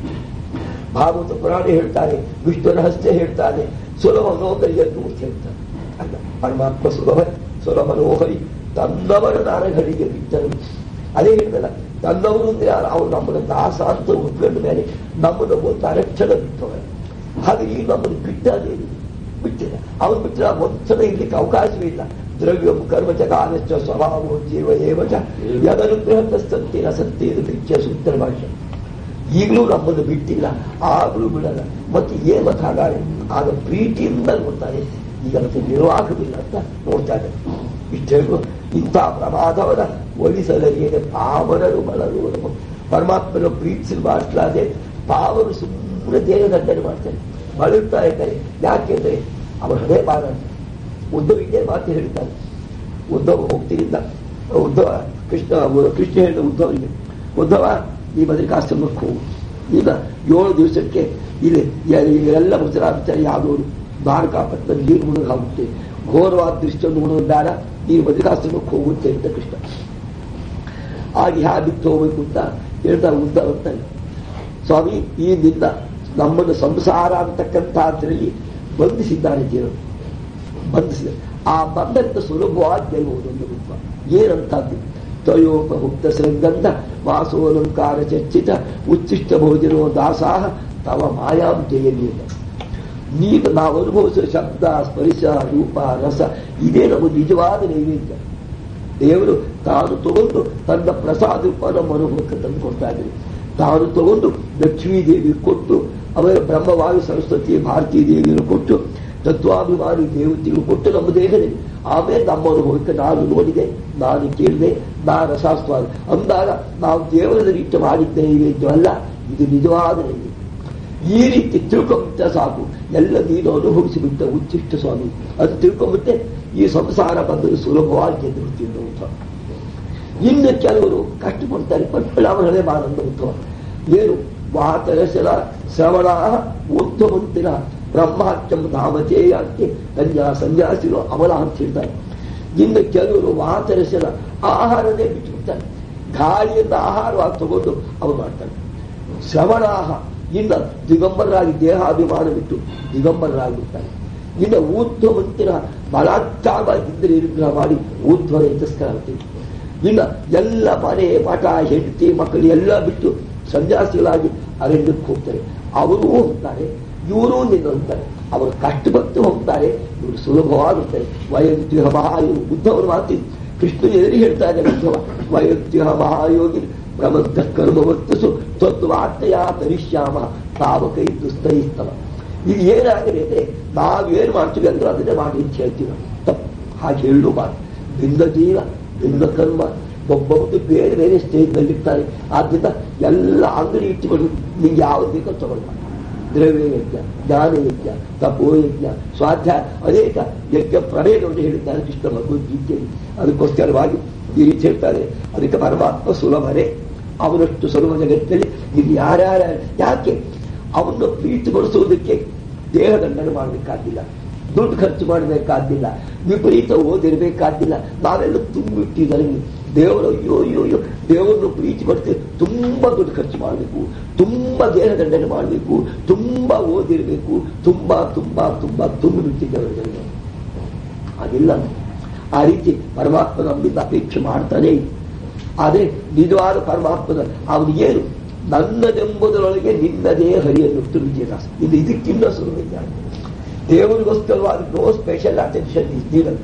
ಭಾಗವತ ಪುರಾಣ ಹೇಳ್ತಾರೆ ವಿಷ್ಣು ರಹಸ್ಯ ಹೇಳ್ತಾರೆ ಸುಲಭ ನೋಕರಿಯನ್ನು ಹೇಳ್ತಾರೆ ಅಲ್ಲ ಪರಮಾತ್ಮ ಸುಲಭ ಸುಲಭನೋಹರಿ ತನ್ನವರ ನಾರಗಳಿಗೆ ಬಿಟ್ಟರು ಅದೇ ಹೇಳಿದಲ್ಲ ತನ್ನವರು ಅಂದ್ರೆ ಯಾರು ಅವ್ರು ನಮ್ಮನ್ನು ದಾಸ ಅಂತ ಉತ್ಕೊಂಡ ಮೇಲೆ ನಮ್ಮನ್ನು ಒಂದು ಅರಕ್ಷಣ ಬಿಟ್ಟವರು ಹಾಗೆ ಈ ನಮ್ಮನ್ನು ಬಿಟ್ಟಾದೆ ಬಿಟ್ಟಿಲ್ಲ ಅವನು ಬಿಟ್ಟರೆ ಒಂದ್ಸಲ ಇರ್ಲಿಕ್ಕೆ ಅವಕಾಶವೇ ಇಲ್ಲ ದ್ರವ್ಯ ಕರ್ಮ ಜಗಾನಶ್ಚ ಸ್ವಭಾವ ಜೀವ ಏವಚ ಯದನುಗ್ರಹ ಸತ್ಯನ ಸತ್ಯ ಇದು ಪಿಚ್ಚ ಸೂತ್ರ ಭಾಷೆ ಈಗಲೂ ನಮ್ಮನ್ನು ಬಿಟ್ಟಿಲ್ಲ ಆಗಲೂ ಬಿಡಲ್ಲ ಮತ್ತೆ ಏನ್ ಮತ್ತೆ ಹಾಗಾದ್ರೆ ಆಗ ಪ್ರೀತಿಯಿಂದ ನೋಡ್ತಾರೆ ಈಗ ಅದಕ್ಕೆ ನಿರ್ವಾಹವಿಲ್ಲ ಅಂತ ನೋಡ್ತಾ ಇದ್ದಾರೆ ಇಷ್ಟೇ ಇಂಥ ಪ್ರಮಾದವನ್ನ ಒಲಿಸಲರಿಯದೆ ಪಾವನರು ಬಳಲು ಪರಮಾತ್ಮನ ಪ್ರೀತಿಸಿ ಮಾಡಿಸಲಾದೆ ಪಾವರು ಸುಮ್ಮನೆ ದೇಹ ದಂಡನೆ ಮಾಡ್ತಾರೆ ಬಳಲ್ತಾ ಇದ್ದಾರೆ ಯಾಕೆಂದ್ರೆ ಅವರ ಹೃದಯ ಪಾರ ಉದ್ದವ ಇದೇ ಮಾತು ಹೇಳ್ತಾರೆ ಉದ್ದವ ಹೋಗ್ತಿರಿಲ್ಲ ಉದ್ದವ ಕೃಷ್ಣ ಕೃಷ್ಣ ಹೇಳಿದ ಉದ್ದವರಿಗೆ ಉದ್ದವ ಈ ಬದರಿಕಾಶ್ರಮಕ್ಕೆ ಹೋಗು ಈಗ ಏಳು ದಿವಸಕ್ಕೆ ಇಲ್ಲಿ ಇಲ್ಲೆಲ್ಲ ಮುಸರಾಗ್ತಾರೆ ಯಾವುದೋರು ದ್ವಾರಕಾಪಟ್ಟಣ ನೀರು ಮುಳುಗಾಗುತ್ತೆ ಘೋರವಾದ ದೃಶ್ಯ ನೋಡೋದು ಬೇಡ ನೀನು ಬದರಿಕಾಶ್ರಮಕ್ಕೆ ಹೋಗುತ್ತೆ ಅಂತ ಕೃಷ್ಣ ಆಗ ಹ್ಯಾ ಬಿಟ್ಟು ಹೋಗ್ಬೇಕು ಅಂತ ಹೇಳ್ತಾರೆ ಉದ್ದ ಬರ್ತಾನೆ ಸ್ವಾಮಿ ಈ ದಿನ ನಮ್ಮನ್ನು ಸಂಸಾರ ಅಂತಕ್ಕಂಥದ್ರಲ್ಲಿ ಬಂಧಿಸಿದ್ದಾನೆ ದೇವರು ಬಂಧಿಸಿದ ಆ ಬಂಧನದ ಸುಲಭವಾಗಿ ಗೆಲ್ಲುವುದು ಒಂದು ರೂಪ ಏನಂತದ್ದು ತಯೋಪಭುಕ್ತ ಶೃಂಗಂಧ ವಾಸೋಲಂಕಾರ ಚರ್ಚಿತ ಉಚ್ಚಿಷ್ಟ ಭೋಜನೋ ದಾಸಾಹ ತವ ಮಾಯಾಂ ಜಯಲಿಲ್ಲ ನೀನು ನಾವು ಅನುಭವಿಸುವ ಶಬ್ದ ಸ್ಪರ್ಶ ರೂಪ ರಸ ಇದೇ ನಮ್ಮ ನಿಜವಾದ ನೈವೇದ್ಯ ದೇವರು ತಾನು ತಗೊಂಡು ತನ್ನ ಪ್ರಸಾದ ರೂಪ ನಮ್ಮ ಅನುಭವಕ್ಕೆ ತಂದು ಕೊಡ್ತಾ ಇದ್ದಾರೆ ತಾನು ತಗೊಂಡು ಲಕ್ಷ್ಮೀ ದೇವಿ ಕೊಟ್ಟು ಅವರ ಬ್ರಹ್ಮವಾಯು ಸರಸ್ವತಿ ಭಾರತೀ ದೇವಿಯನ್ನು ಕೊಟ್ಟು ತತ್ವಾಭಿಮಾನಿ ದೇವತೆಗಳು ಕೊಟ್ಟು ನಮ್ಮ ದೇಹದಲ್ಲಿ ಆಮೇಲೆ ನಮ್ಮ ಅನುಭವಕ್ಕೆ ನಾನು ನೋಡಿದೆ ನಾನು ಕೇಳಿದೆ ನಾನು ರಸಾಸ್ವಾದ ಅಂದಾಗ ನಾವು ದೇವರ ರೀತಿ ಮಾಡಿದ್ದ ನೈವೇದ್ಯವಲ್ಲ ಇದು ನಿಜವಾದ ನೈವೇದ್ಯ ಈ ರೀತಿ ತಿಳ್ಕೊಂಬಿಟ್ಟ ಸಾಕು ಎಲ್ಲ ನೀನು ಅನುಭವಿಸಿಬಿಟ್ಟ ಉಚ್ಚಿಷ್ಟ ಸ್ವಾಮಿ ಅದು ತಿಳ್ಕೊಂಬಿಟ್ಟೆ ಈ ಸಂಸಾರ ಬಂದರೆ ಸುಲಭವಾಗಿ ಗೆದ್ದು ಬಿಡ್ತೀನಿ ಅಂತ ಇನ್ನು ಕೆಲವರು ಕಷ್ಟಪಡ್ತಾರೆ ಪಟ್ಟ ಅವರೇ ಆನಂದ ಉತ್ತಮ ಏನು ವಾತರಸಲ ಶ್ರವಣ ಉತ್ತಮಂತಿರ ಬ್ರಹ್ಮಾತ್ಯಂ ಧಾಮತೇಯ ಅಂತ ಕನ್ಯಾ ಸನ್ಯಾಸಿಗಳು ಅಮಲ ಅಂತ ಹೇಳ್ತಾರೆ ಇನ್ನು ಕೆಲವರು ವಾತರಸಲ ಆಹಾರನೇ ಬಿಟ್ಟುಬಿಡ್ತಾರೆ ಗಾಳಿಯಿಂದ ಆಹಾರವಾಗಿ ತಗೊಂಡು ಅವರು ಮಾಡ್ತಾರೆ ಶ್ರವಣಾಹ ಇನ್ನು ದಿಗಂಬರರಾಗಿ ದೇಹಾಭಿಮಾನ ಬಿಟ್ಟು ದಿಗಂಬರರಾಗಿಬಿಡ್ತಾರೆ ಇನ್ನು ಊರ್ಧ್ವ ಮಂತಿರ ಬಲಾತ್ಕಾರವಾಗಿದ್ದರೆ ನಿಗ್ರಹ ಮಾಡಿ ಊರ್ಧ್ವ ತಿರಸ್ಕಾರ ಅಂತೀವಿ ಇನ್ನು ಎಲ್ಲ ಮನೆ ಮಠ ಹೆಂಡತಿ ಮಕ್ಕಳು ಎಲ್ಲ ಬಿಟ್ಟು ಸನ್ಯಾಸಿಗಳಾಗಿ ಅರಣ್ಯಕ್ಕೆ ಹೋಗ್ತಾರೆ ಅವರೂ ಹೋಗ್ತಾರೆ ಇವರೂ ನಿಲ್ಲುತ್ತಾರೆ ಅವರು ಕಷ್ಟಪಟ್ಟು ಹೋಗ್ತಾರೆ ಇವರು ಸುಲಭವಾಗುತ್ತಾರೆ ವಯಂತ್ಯುಹ ಮಹಾಯೋಗಿ ಬುದ್ಧವರು ಮಾತಿ ಕೃಷ್ಣ ಎದುರು ಹೇಳ್ತಾ ಇದ್ದಾರೆ ಬುದ್ಧವ ವಯಂತ್ಯುಹ ಮಹಾಯೋಗಿ ಪ್ರಬದ್ಧ ಕರ್ಮವರ್ತಿಸು ತತ್ವಾರ್ತೆಯ ತರಿಷ್ಯಾಮ ತಾವಕೈ ದುಸ್ತೈಸ್ತವ ಇದು ಏನಾಗಿದೆ ಅಂದ್ರೆ ನಾವೇನು ಮಾಡ್ತೀವಿ ಅಂದ್ರೆ ಅದನ್ನೇ ಮಾಡಿ ಅಂತ ಹೇಳ್ತೀವಿ ತಪ್ಪು ಹಾಗೆ ಹೇಳು ಮಾಡಿ ಭಿನ್ನ ಜೀವ ಭಿನ್ನ ಕರ್ಮ ಒಬ್ಬೊಬ್ಬರು ಬೇರೆ ಬೇರೆ ಸ್ಟೇಜ್ನಲ್ಲಿ ಇರ್ತಾರೆ ಆದ್ರಿಂದ ಎಲ್ಲ ಅಂಗಡಿ ಇಟ್ಟುಕೊಂಡು ನಿಂಗೆ ಯಾವ್ದು ಬೇಕೋ ತಗೊಳ್ಳ ದ್ರವ್ಯ ಯಜ್ಞ ಜ್ಞಾನ ಯಜ್ಞ ತಪೋ ಯಜ್ಞ ಸ್ವಾಧ್ಯಾಯ ಅನೇಕ ಯಜ್ಞ ಪ್ರಭೇದವನ್ನು ಹೇಳಿದ್ದಾರೆ ಕೃಷ್ಣ ಭಗವದ್ಗೀತೆಯಲ್ಲಿ ಅದಕ್ಕೋಸ್ಕರವಾಗಿ ಈ ರೀತಿ ಹೇಳ್ತಾರೆ ಅದಕ್ಕೆ ಪರಮಾತ್ಮ ಸುಲಭನೇ ಅವನಷ್ಟು ಸುಲಭ ಜಗತ್ತಲ್ಲಿ ಇಲ್ಲಿ ಯಾರ್ಯಾರ ಯಾಕೆ ಅವನ್ನ ಪ್ರೀತಿಗೊಳಿಸುವುದಕ್ಕೆ ದೇಹದಂಡನೆ ಮಾಡಬೇಕಾಗಿಲ್ಲ ದುಡ್ಡು ಖರ್ಚು ಮಾಡಬೇಕಾದ್ದಿಲ್ಲ ವಿಪರೀತ ಓದಿರಬೇಕಾದ್ದಿಲ್ಲ ನಾವೆಲ್ಲ ತುಂಬಿಟ್ಟಿದ್ದಾರೆ ದೇವರು ಅಯ್ಯೋ ಅಯ್ಯೋ ಅಯ್ಯೋ ದೇವರನ್ನು ಪ್ರೀತಿ ಪಡ್ತೇವೆ ತುಂಬಾ ದುಡ್ಡು ಖರ್ಚು ಮಾಡಬೇಕು ತುಂಬಾ ದೇಹದಂಡನೆ ಮಾಡಬೇಕು ತುಂಬಾ ಓದಿರಬೇಕು ತುಂಬಾ ತುಂಬಾ ತುಂಬಾ ತುಂಬಿ ಬಿಟ್ಟಿದ್ದೇವೆ ಅದಿಲ್ಲ ಆ ರೀತಿ ಪರಮಾತ್ಮ ನಮ್ಮಿಂದ ಅಪೇಕ್ಷೆ ಮಾಡ್ತಾನೆ ಆದರೆ ನಿಜವಾದ ಪರಮಾತ್ಮನ ಅವನು ಏನು ನನ್ನದೆಂಬುದರೊಳಗೆ ನಿನ್ನದೇ ಹರಿಯನ್ನು ವಿಜಯದಾಸ ಇದು ಇದಕ್ಕಿನ್ನ ಸುಲಭ ದೇವರಿಗೋಸ್ಕರವಾದ ನೋ ಸ್ಪೆಷಲ್ ಅಟೆನ್ಷನ್ ಇಸ್ ನೀಡಲ್ಲ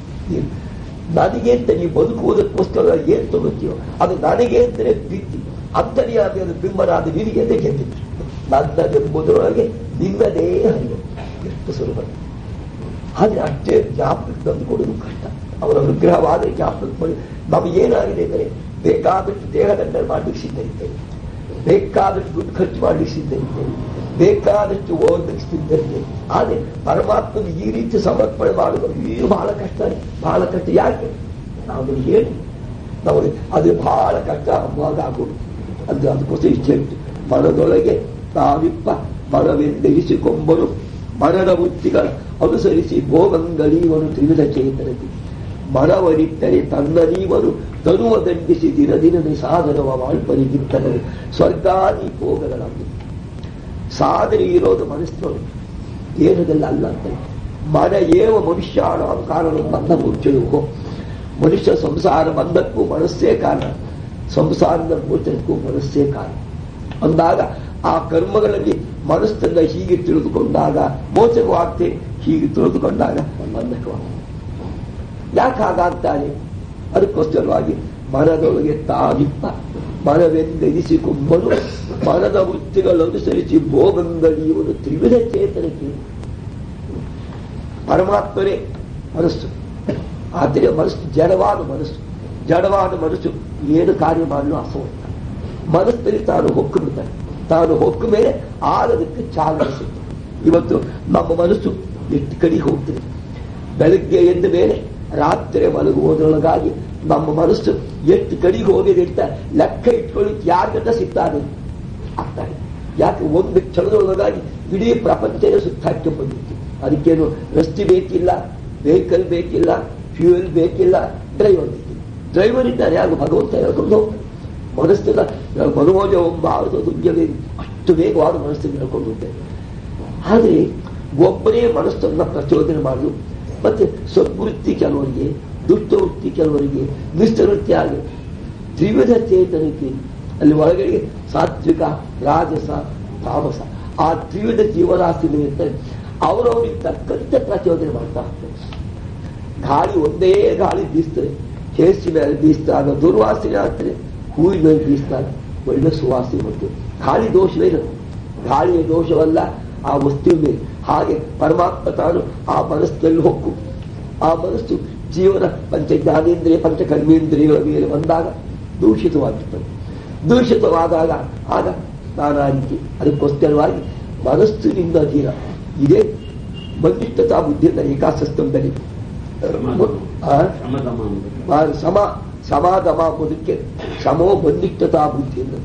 ನನಗೆ ಅಂತ ನೀವು ಬದುಕುವುದಕ್ಕೋಸ್ಕರ ಏನ್ ತಗೋತೀವೋ ಅದು ನನಗೆ ಅಂದರೆ ಪ್ರೀತಿ ಅಂತರ್ಯಾಮಿ ಅದು ಬಿಂಬನಾದ ನಿನಗೆ ಅಂತ ಗೆದ್ದಿತ್ತು ನನ್ನದೆಂಬುದರೊಳಗೆ ನಿನ್ನದೇ ಹರಿವು ಎಷ್ಟು ಸುಲಭ ಆದ್ರೆ ಅಷ್ಟೇ ಜ್ಞಾಪಕ ತಂದು ಕೊಡೋದು ಕಷ್ಟ ಅವರ ಅನುಗ್ರಹವಾದರೆ ಜ್ಞಾಪಕ ಮಾಡಿ ನಮಗೇನಾಗಿದೆ ಅಂದರೆ ಬೇಕಾದಷ್ಟು ದೇಹದಂಡ ಮಾಡಲಿಕ್ಕೆ ಸಿದ್ಧ ಇದ್ದೇವೆ ಬೇಕಾದಷ್ಟು ದುಡ್ಡು ಖರ್ಚು ಮಾಡಲಿಕ್ಕೆ ಸಿದ್ಧ ಇದ್ದೇವೆ ಬೇಕಾದಷ್ಟು ಓದಲಿಕ್ಕೆ ಸಿದ್ಧ ಇದ್ದೇವೆ ಆದರೆ ಪರಮಾತ್ಮನ ಈ ರೀತಿ ಸಮರ್ಪಣೆ ಮಾಡುವುದು ಇದು ಬಹಳ ಕಷ್ಟ ಬಹಳ ಕಷ್ಟ ಯಾಕೆ ನಾವು ಹೇಳಿ ನಾವು ಅದು ಬಹಳ ಕಷ್ಟ ಅವಾಗ ಆಗೋದು ಅದು ಅದಕ್ಕೋಸ್ಕರ ಇಷ್ಟ ಹೇಳ್ತು ಮನದೊಳಗೆ ತಾವಿಪ್ಪ ಮನವೆಂದೆರಿಸಿಕೊಂಬರು ಮನದ ಬುದ್ಧಿಗಳ ಅನುಸರಿಸಿ ಗೋಗಂಗಳೀವನು ತ್ರಿವಿಧ ಚೇತನಕ್ಕೆ ಮನವರಿಟ್ಟರೆ ತನ್ನ ನೀವರು ತರುವ ದಂಡಿಸಿ ದಿನ ದಿನದ ಸಾಧನವ ಮಾಳ್ಪರಿಗಿತ್ತನರು ಸ್ವರ್ಗಾದಿ ಭೋಗಗಳನ್ನು ಸಾಧನೆ ಇರೋದು ಮನಸ್ಸಿನೊಳಗೆ ದೇಹದಲ್ಲಿ ಅಲ್ಲ ಅಂತ ಮನ ಏವ ಮನುಷ್ಯ ಕಾರಣ ಬಂದ ಮುಚ್ಚುವು ಮನುಷ್ಯ ಸಂಸಾರ ಬಂದಕ್ಕೂ ಮನಸ್ಸೇ ಕಾರಣ ಸಂಸಾರದ ಮೋಚನಕ್ಕೂ ಮನಸ್ಸೇ ಕಾರಣ ಅಂದಾಗ ಆ ಕರ್ಮಗಳಲ್ಲಿ ಮನಸ್ಸನ್ನ ಹೀಗೆ ತಿಳಿದುಕೊಂಡಾಗ ಮೋಚಕವಾಗ್ತೇ ಹೀಗೆ ತಿಳಿದುಕೊಂಡಾಗ ಬಂಧಕವಾಗ್ತದೆ ಯಾಕೆ ಹಾಗಾಗ್ತಾನೆ ಅದಕ್ಕೋಸ್ಕರವಾಗಿ ಮನದೊಳಗೆ ತಾವಿಪ್ಪ ಮನವೆಂದೆನಿಸಿಕೊಂಬನು ಮನದ ವೃತ್ತಿಗಳನುಸರಿಸಿ ಭೋಗಂಗಳಿಯುವುದು ತ್ರಿವಿಧ ಚೇತನಕ್ಕೆ ಪರಮಾತ್ಮನೇ ಮನಸ್ಸು ಆದರೆ ಮನಸ್ಸು ಜಡವಾದ ಮನಸ್ಸು ಜಡವಾದ ಮನಸ್ಸು ಏನು ಕಾರ್ಯ ಮಾಡಲು ಅಸಮರ್ಥ ಮನಸ್ಸಲ್ಲಿ ತಾನು ಹೊಕ್ಕು ಬಿಡ್ತಾನೆ ತಾನು ಹೊಕ್ಕ ಮೇಲೆ ಆಳದಕ್ಕೆ ಚಾಲನೆ ಸಿಗ್ತದೆ ಇವತ್ತು ನಮ್ಮ ಮನಸ್ಸು ಎಷ್ಟು ಕಡೆ ಹೋಗ್ತದೆ ಬೆಳಗ್ಗೆ ಎದ್ದ ಮೇಲೆ ರಾತ್ರಿ ಮಲಗುವುದರೊಳಗಾಗಿ ನಮ್ಮ ಮನಸ್ಸು ಎಷ್ಟು ಕಡೆಗೆ ಹೋಗಿದೆ ಅಂತ ಲೆಕ್ಕ ಇಟ್ಕೊಳ್ಳಿಕ್ಕೆ ಯಾರಿಗಂತ ಸಿಗ್ತಾನೆ ಆಗ್ತಾನೆ ಯಾಕೆ ಒಂದು ಕ್ಷಣದೊಳಗಾಗಿ ಇಡೀ ಪ್ರಪಂಚನೇ ಸುತ್ತಾಕಿ ಬಂದಿತ್ತು ಅದಕ್ಕೇನು ರಸ್ತೆ ಬೇಕಿಲ್ಲ ವೆಹಿಕಲ್ ಬೇಕಿಲ್ಲ ಫ್ಯೂಯಲ್ ಬೇಕಿಲ್ಲ ಡ್ರೈವರ್ ಬೇಕಿಲ್ಲ ಡ್ರೈವರ್ ಇದ್ದಾರೆ ಯಾರು ಭಗವಂತ ಹೇಳ್ಕೊಂಡು ಹೋಗ್ತಾರೆ ಮನಸ್ಸಿನ ಮನೋಜ ಒಂಬಾರದು ದುರ್ಗವೇ ಅಷ್ಟು ವೇಗವಾದ ಮನಸ್ಸನ್ನು ಹೇಳ್ಕೊಂಡು ಹೋಗ್ತೇವೆ ಆದರೆ ಒಬ್ಬರೇ ಮನಸ್ಸನ್ನ ಪ್ರಚೋದನೆ ಮಾಡಲು ಮತ್ತೆ ಸದ್ವೃತ್ತಿ ಕೆಲವರಿಗೆ ದುಷ್ಟವೃತ್ತಿ ಕೆಲವರಿಗೆ ಮಿಶ್ರವೃತ್ತಿ ಆಗಿ ತ್ರಿವಿಧ ಚೇತನಕ್ಕೆ ಅಲ್ಲಿ ಒಳಗಡೆ ಸಾತ್ವಿಕ ರಾಜಸ ತಾಮಸ ಆ ತ್ರಿವಿಧ ಜೀವರಾಶಿ ಇರ್ತಾರೆ ಅವರವರಿಗೆ ತಕ್ಕಂತೆ ಪ್ರಚೋದನೆ ಮಾಡ್ತಾ ಹೋಗ್ತಾರೆ ಗಾಳಿ ಒಂದೇ ಗಾಳಿ ಬೀಸ್ತದೆ ಕೇಸಿ ಮೇಲೆ ಬೀಸಿದಾಗ ದುರ್ವಾಸನೆ ಆಗ್ತದೆ ಹೂವಿನ ಮೇಲೆ ಬೀಸಿದಾಗ ಒಳ್ಳೆ ಸುವಾಸನೆ ಬರ್ತದೆ ಗಾಳಿ ದೋಷವೇ ಇರೋದು ಗಾಳಿಯ ದೋಷವಲ್ಲ ಆ ವಸ್ತುವಿನ ಮೇಲೆ ಹಾಗೆ ಪರಮಾತ್ಮ ತಾನು ಆ ಮನಸ್ಸಿನಲ್ಲಿ ಹೊಕ್ಕು ಆ ಮನಸ್ಸು ಜೀವನ ಪಂಚ ಜ್ಞಾನೇಂದ್ರಿಯ ಪಂಚ ಕರ್ಮೇಂದ್ರಿಯಗಳ ಮೇಲೆ ಬಂದಾಗ ದೂಷಿತವಾಗಿರ್ತದೆ ದೂಷಿತವಾದಾಗ ಆಗ ನಾನಾ ರೀತಿ ಅದಕ್ಕೋಸ್ಕರವಾಗಿ ಮನಸ್ಸಿನಿಂದ ಅಧೀನ ಇದೇ ಬಂದಿಷ್ಟತಾ ಬುದ್ಧಿಯಿಂದ ಏಕಾಸಸ್ತಂಭದಲ್ಲಿ ಆ? ಶ್ರಮದಮ ಅಂತ. ಆ ಸಮ ಸಮಾಗಮ ಎಂಬುದಕ್ಕೆ ಸಮೋ ಬಂದಿಷ್ಟತಾ ಬುದ್ಧಿಯಿಂದ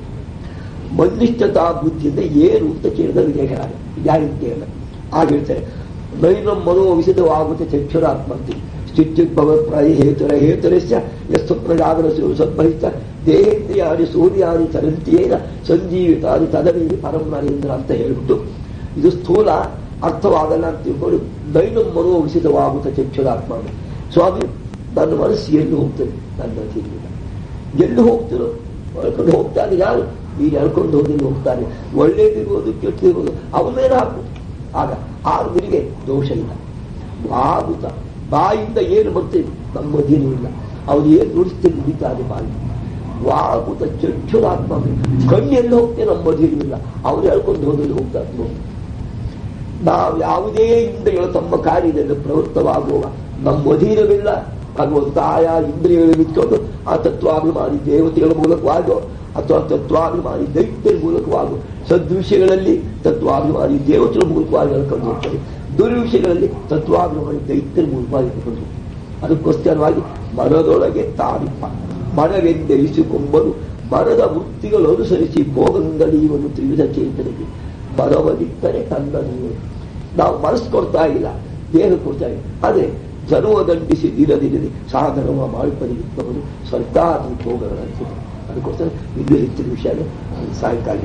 ಬಂದಿಷ್ಟತಾ ಬುದ್ಧಿಯಿಂದ ಏನು ಅಂತ ಕೇಳಿದ ವಿವೇಕರಾಗ ಗ್ಯಾರಂಟಿ ಅಲ್ಲ ಆಗ ಹೇಳ್ತಾರೆ ನೈನಂ ಮನೋವಿಸಿತವಾಗುತ್ತೆ ಚಕ್ಷುರಾತ್ಮಂತಿ ಸ್ಥಿತ್ಯುದ್ಭವ ಪ್ರಾಯ ಹೇತರ ಹೇತರಸ್ಯ ಯಸ್ತು ಪ್ರಜಾಗರ ಸದ್ಭವಿತ ದೇಹೇಂದ್ರಿಯಾನಿ ಸೂರ್ಯಾನಿ ಚರಂತಿಯೇನ ಸಂಜೀವಿತಾನಿ ತದವೇವಿ ಪರಂ ನರೇಂದ್ರ ಅಂತ ಹೇಳ್ಬಿಟ್ಟು ಇದು ಸ್ಥೂಲ ಅರ್ಥವಾಗಲ್ಲ ಅಂತ ತಿಳ್ಕೊಂಡು ನೈನಂ ಮನೋವಿಸಿತವಾಗುತ್ತೆ ಚಕ್ಷುರಾತ್ಮ ಸ್ವಾಮಿ ನನ್ನ ಮನಸ್ಸು ಎಲ್ಲಿ ಹೋಗ್ತದೆ ನನ್ನ ತಿಳಿದಿಲ್ಲ ಎಲ್ಲಿ ಹೋಗ್ತಿರೋ ಹೇಳ್ಕೊಂಡು ಹೋಗ್ತಾನೆ ಯಾರು ನೀನು ಹೇಳ್ಕೊಂಡು ಹೋಗಿ ಹೋಗ್ತಾನೆ ಒಳ್ಳೇದಿರ್ಬೋದು ಕೆಟ್ಟದಿರ್ಬೋದು ಅವನ ಮೇಲೆ ಹಾಕು ಆಗ ಆ ನಿನಗೆ ದೋಷ ಇಲ್ಲ ಬಾಗುತ್ತ ಬಾಯಿಂದ ಏನು ಬರ್ತದೆ ನಮ್ಮ ಅಧೀನ ಇಲ್ಲ ಅವನು ಏನು ನುಡಿಸ್ತೇನೆ ನುಡಿತಾನೆ ಬಾಯಿ ವಾಗುತ ಚಕ್ಷುರಾತ್ಮ ಕಣ್ಣೆಲ್ಲಿ ಹೋಗ್ತೇನೆ ನಮ್ಮ ಅಧೀನವಿಲ್ಲ ಅವನು ಹೇಳ್ಕೊಂಡು ಹೋದಲ್ಲಿ ಹೋಗ್ತಾನೆ ನೋಡಿ ನಾವು ಯಾವುದೇ ಇಂದ್ರಿಯಗಳು ತಮ್ಮ ಕಾರ್ಯದಲ್ಲಿ ಪ್ರವೃತ್ತವಾಗುವ ನಮ್ಮ ಅಧೀನವಿಲ್ಲ ಭಗವಂತ ಆಯಾ ಇಂದ್ರಿಯಗಳು ಇಟ್ಕೊಂಡು ಆ ತತ್ವಾಭಿಮಾನಿ ದೇವತೆಗಳ ಮೂಲಕವಾಗೋ ಅಥವಾ ತತ್ವಾಭಿಮಾನಿ ದೈತ್ಯರ ಮೂಲಕವಾಗೋ ಸದ್ವಿಷಯಗಳಲ್ಲಿ ತತ್ವಾಭಿಮಾನಿ ದೇವತೆಗಳ ಮೂಲಕವಾಗಿ ಹೇಳ್ಕೊಂಡು ಹೋಗ್ತಾರೆ ದುರ್ವಿಷಯಗಳಲ್ಲಿ ತತ್ವಾಭಿಮಾನಿ ದೈತ್ಯರ ಮೂಲಕವಾಗಿ ಹೇಳ್ಕೊಂಡು ಹೋಗ್ತಾರೆ ಅದಕ್ಕೋಸ್ಕರವಾಗಿ ಮನದೊಳಗೆ ತಾರಿಪ್ಪ ಮನವೆಂದೆರಿಸಿಕೊಂಬರು ಮನದ ವೃತ್ತಿಗಳು ಅನುಸರಿಸಿ ಭೋಗಂಗಲೀವನ್ನು ತ್ರಿವಿಧ ಚೇತನಿಗೆ ಮನವನಿತ್ತರೆ ತನ್ನ ನೀವು ನಾವು ಮನಸ್ಸು ಕೊಡ್ತಾ ಇಲ್ಲ ದೇಹ ಕೊಡ್ತಾ ಇಲ್ಲ ಆದರೆ ಜನುವ ದಂಡಿಸಿ ದಿನದಿನದಿ ಸಾಧನವ ಮಾಡಿಪರಿಗಿದ್ದವನು ಸ್ವರ್ಗಾದಿ ಭೋಗಗಳಂತೆ ಅದಕ್ಕೋಸ್ಕರ ಇದು ಹೆಚ್ಚಿನ ವಿಷಯ ಸಾಯಂಕಾಲ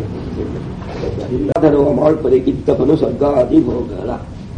ಸಾಧನವ ಮಾಡಿಪರಿಗಿದ್ದವನು ಸ್ವರ್ಗಾದಿ ಭೋಗಗಳ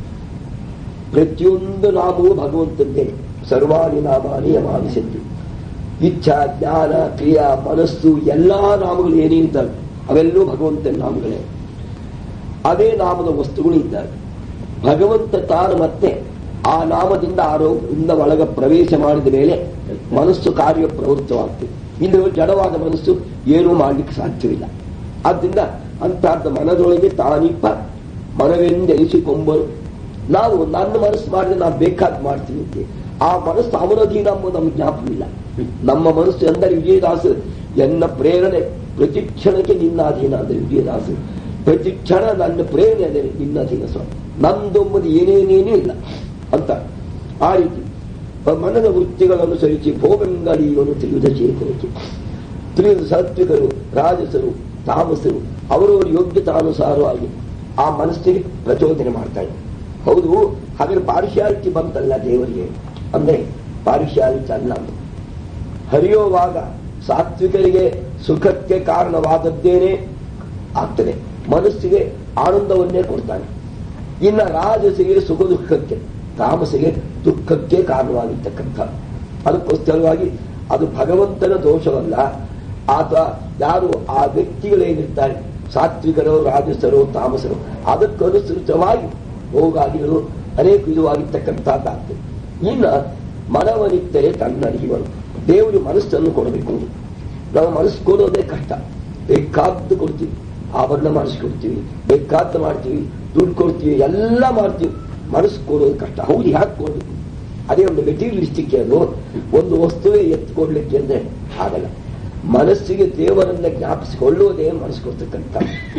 ಪ್ರತಿಯೊಂದು ನಾಮವು ಭಗವಂತಂದೇ ಸರ್ವಾಣಿ ನಾಮಾನಿ ಯಮಾನಿಸಿದ್ದು ಇಚ್ಛಾ ಜ್ಞಾನ ಕ್ರಿಯಾ ಮನಸ್ಸು ಎಲ್ಲಾ ನಾಮಗಳು ಏನೇನಿದ್ದಾವೆ ಅವೆಲ್ಲೂ ಭಗವಂತನ ನಾಮಗಳೇ ಅದೇ ನಾಮದ ವಸ್ತುಗಳು ಇದ್ದಾವೆ ಭಗವಂತ ತಾನು ಮತ್ತೆ ಆ ನಾಮದಿಂದ ಆರೋಗ್ಯದಿಂದ ಒಳಗ ಪ್ರವೇಶ ಮಾಡಿದ ಮೇಲೆ ಮನಸ್ಸು ಕಾರ್ಯ ಪ್ರವೃತ್ತವಾಗ್ತದೆ ಇನ್ನು ಜಡವಾದ ಮನಸ್ಸು ಏನೂ ಮಾಡಲಿಕ್ಕೆ ಸಾಧ್ಯವಿಲ್ಲ ಆದ್ದರಿಂದ ಅಂತಹದ್ದು ಮನದೊಳಗೆ ತಾನಿಪ್ಪ ಮನವೆಂದೆನಿಸಿಕೊಂಬರು ನಾವು ನನ್ನ ಮನಸ್ಸು ಮಾಡಿದ್ರೆ ನಾವು ಬೇಕಾದ್ ಮಾಡ್ತೀವಿ ಅಂತ ಆ ಮನಸ್ಸು ಅವನಧೀನ ಎಂಬುದು ನಮ್ಗೆ ಜ್ಞಾಪಕವಿಲ್ಲ ನಮ್ಮ ಮನಸ್ಸು ಎಂದರೆ ವಿಜಯದಾಸ ಎನ್ನ ಪ್ರೇರಣೆ ಪ್ರತಿ ಕ್ಷಣಕ್ಕೆ ನಿನ್ನ ಅಧೀನ ಅಂದರೆ ವಿಜಯದಾಸ ಪ್ರತಿ ಕ್ಷಣ ನನ್ನ ಪ್ರೇರಣೆ ಅಂದರೆ ನಿನ್ನ ಅಧೀನ ಸ್ವಾಮಿ ನಂದೊಂಬುದು ಏನೇನೇನೂ ಇಲ್ಲ ಅಂತ ಆ ರೀತಿ ಮನದ ವೃತ್ತಿಗಳನ್ನು ಸರಿಸಿ ಭೋಗಂಗಡಿಯನ್ನು ತ್ರಿವಿಧ ಚೇತನಕ್ಕೆ ತ್ರಿವಿಧ ಸಾತ್ವಿಕರು ರಾಜಸರು ತಾಮಸರು ಅವರವರ ಯೋಗ್ಯತಾನುಸಾರವಾಗಿ ಆ ಮನಸ್ಸಿಗೆ ಪ್ರಚೋದನೆ ಮಾಡ್ತಾರೆ ಹೌದು ಹಾಗಾದ್ರೆ ಪಾರಿಶಾಲಿಟಿ ಬಂತಲ್ಲ ದೇವರಿಗೆ ಅಂದ್ರೆ ಪಾರಿಶಾಲಿಟಿ ಅಲ್ಲ ಅಂತ ಹರಿಯೋವಾಗ ಸಾತ್ವಿಕರಿಗೆ ಸುಖಕ್ಕೆ ಕಾರಣವಾದದ್ದೇನೆ ಆಗ್ತದೆ ಮನಸ್ಸಿಗೆ ಆನಂದವನ್ನೇ ಕೊಡ್ತಾನೆ ಇನ್ನ ರಾಜಸಿಗೆ ಸುಖ ದುಃಖಕ್ಕೆ ತಾಮಸಿಗೆ ದುಃಖಕ್ಕೆ ಕಾರಣವಾಗಿರ್ತಕ್ಕಂಥ ಅದಕ್ಕೋಸ್ಕರವಾಗಿ ಅದು ಭಗವಂತನ ದೋಷವಲ್ಲ ಅಥವಾ ಯಾರು ಆ ವ್ಯಕ್ತಿಗಳೇನಿರ್ತಾರೆ ಸಾತ್ವಿಕರು ರಾಜಸರು ತಾಮಸರು ಅದಕ್ಕನುಸೃತವಾಗಿ ಭೋಗಾದಿಗಳು ಅನೇಕ ವಿಧವಾಗಿರ್ತಕ್ಕಂಥದ್ದಾಗ್ತದೆ ಇನ್ನ ಮನವನಿತ್ತರೆ ತನ್ನರಿಯುವರು ದೇವರು ಮನಸ್ಸನ್ನು ಕೊಡಬೇಕು ನಾವು ಮನಸ್ಸು ಕೊಡೋದೇ ಕಷ್ಟ ಬೇಕಾದ್ದು ಕೊಡ್ತೀವಿ ಆಭರಣ ಮಾಡಿಸ್ಕೊಡ್ತೀವಿ ಬೇಕಾದ್ದು ಮಾಡ್ತೀವಿ ದುಡ್ಡು ಕೊಡ್ತೀವಿ ಎಲ್ಲ ಮಾಡ್ತೀವಿ ಮನಸ್ಸು ಕೊಡೋದು ಕಷ್ಟ ಹೌದು ಯಾಕೆ ಕೊಡಬೇಕು ಅದೇ ಒಂದು ಮೆಟೀರಿಯಲಿಸ್ಟಿಕ್ ಅದು ಒಂದು ವಸ್ತುವೇ ಎತ್ಕೊಡ್ಲಿಕ್ಕೆ ಅಂದ್ರೆ ಆಗಲ್ಲ ಮನಸ್ಸಿಗೆ ದೇವರನ್ನ ಜ್ಞಾಪಿಸಿಕೊಳ್ಳುವುದೇ ಮನಸ್ಸು ಕೊಡ್ತಕ್ಕಂಥ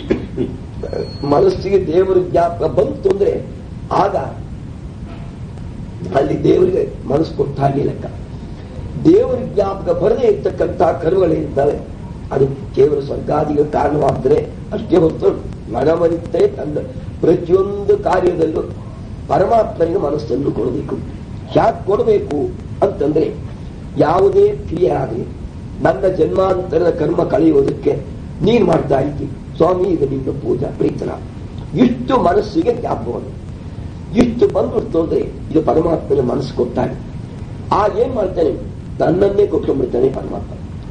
ಮನಸ್ಸಿಗೆ ದೇವರ ಜ್ಞಾಪಕ ಬಂತು ಅಂದ್ರೆ ಆಗ ಅಲ್ಲಿ ದೇವರಿಗೆ ಮನಸ್ಸು ಕೊಟ್ಟ ಹಾಗೆ ಲೆಕ್ಕ ದೇವರ ಜ್ಞಾಪಕ ಬರದೇ ಇರ್ತಕ್ಕಂಥ ಕರುಗಳೇನಿದ್ದಾವೆ ಅದು ಕೇವಲ ಸ್ವರ್ಗಾದಿಗೆ ಕಾರಣವಾದರೆ ಅಷ್ಟೇ ಹೊತ್ತು ಮನವನಿತ್ತೆ ತನ್ನ ಪ್ರತಿಯೊಂದು ಕಾರ್ಯದಲ್ಲೂ ಪರಮಾತ್ಮನಿಗೆ ಮನಸ್ಸನ್ನು ಕೊಡಬೇಕು ಯಾಕೆ ಕೊಡಬೇಕು ಅಂತಂದ್ರೆ ಯಾವುದೇ ಕ್ರಿಯೆ ಆಗಲಿ ನನ್ನ ಜನ್ಮಾಂತರದ ಕರ್ಮ ಕಳೆಯುವುದಕ್ಕೆ ನೀನು ಮಾಡ್ತಾ ಇದ್ದಿ ಸ್ವಾಮಿ ಇದು ನಿನ್ನ ಪೂಜಾ ಪ್ರೀತನ ಇಷ್ಟು ಮನಸ್ಸಿಗೆ ಜ್ಞಾಪಕವನ್ನು ಇಷ್ಟು ಬಂದ್ಬಿಡ್ತು ಅಂದ್ರೆ ಇದು ಪರಮಾತ್ಮನ ಮನಸ್ಸು ಕೊಟ್ಟಾನೆ ಆ ಏನ್ ಮಾಡ್ತಾನೆ ತನ್ನನ್ನೇ ಕೊಟ್ಕೊಂಡ್ಬಿಡ್ತಾನೆ ಪರಮಾತ್ಮ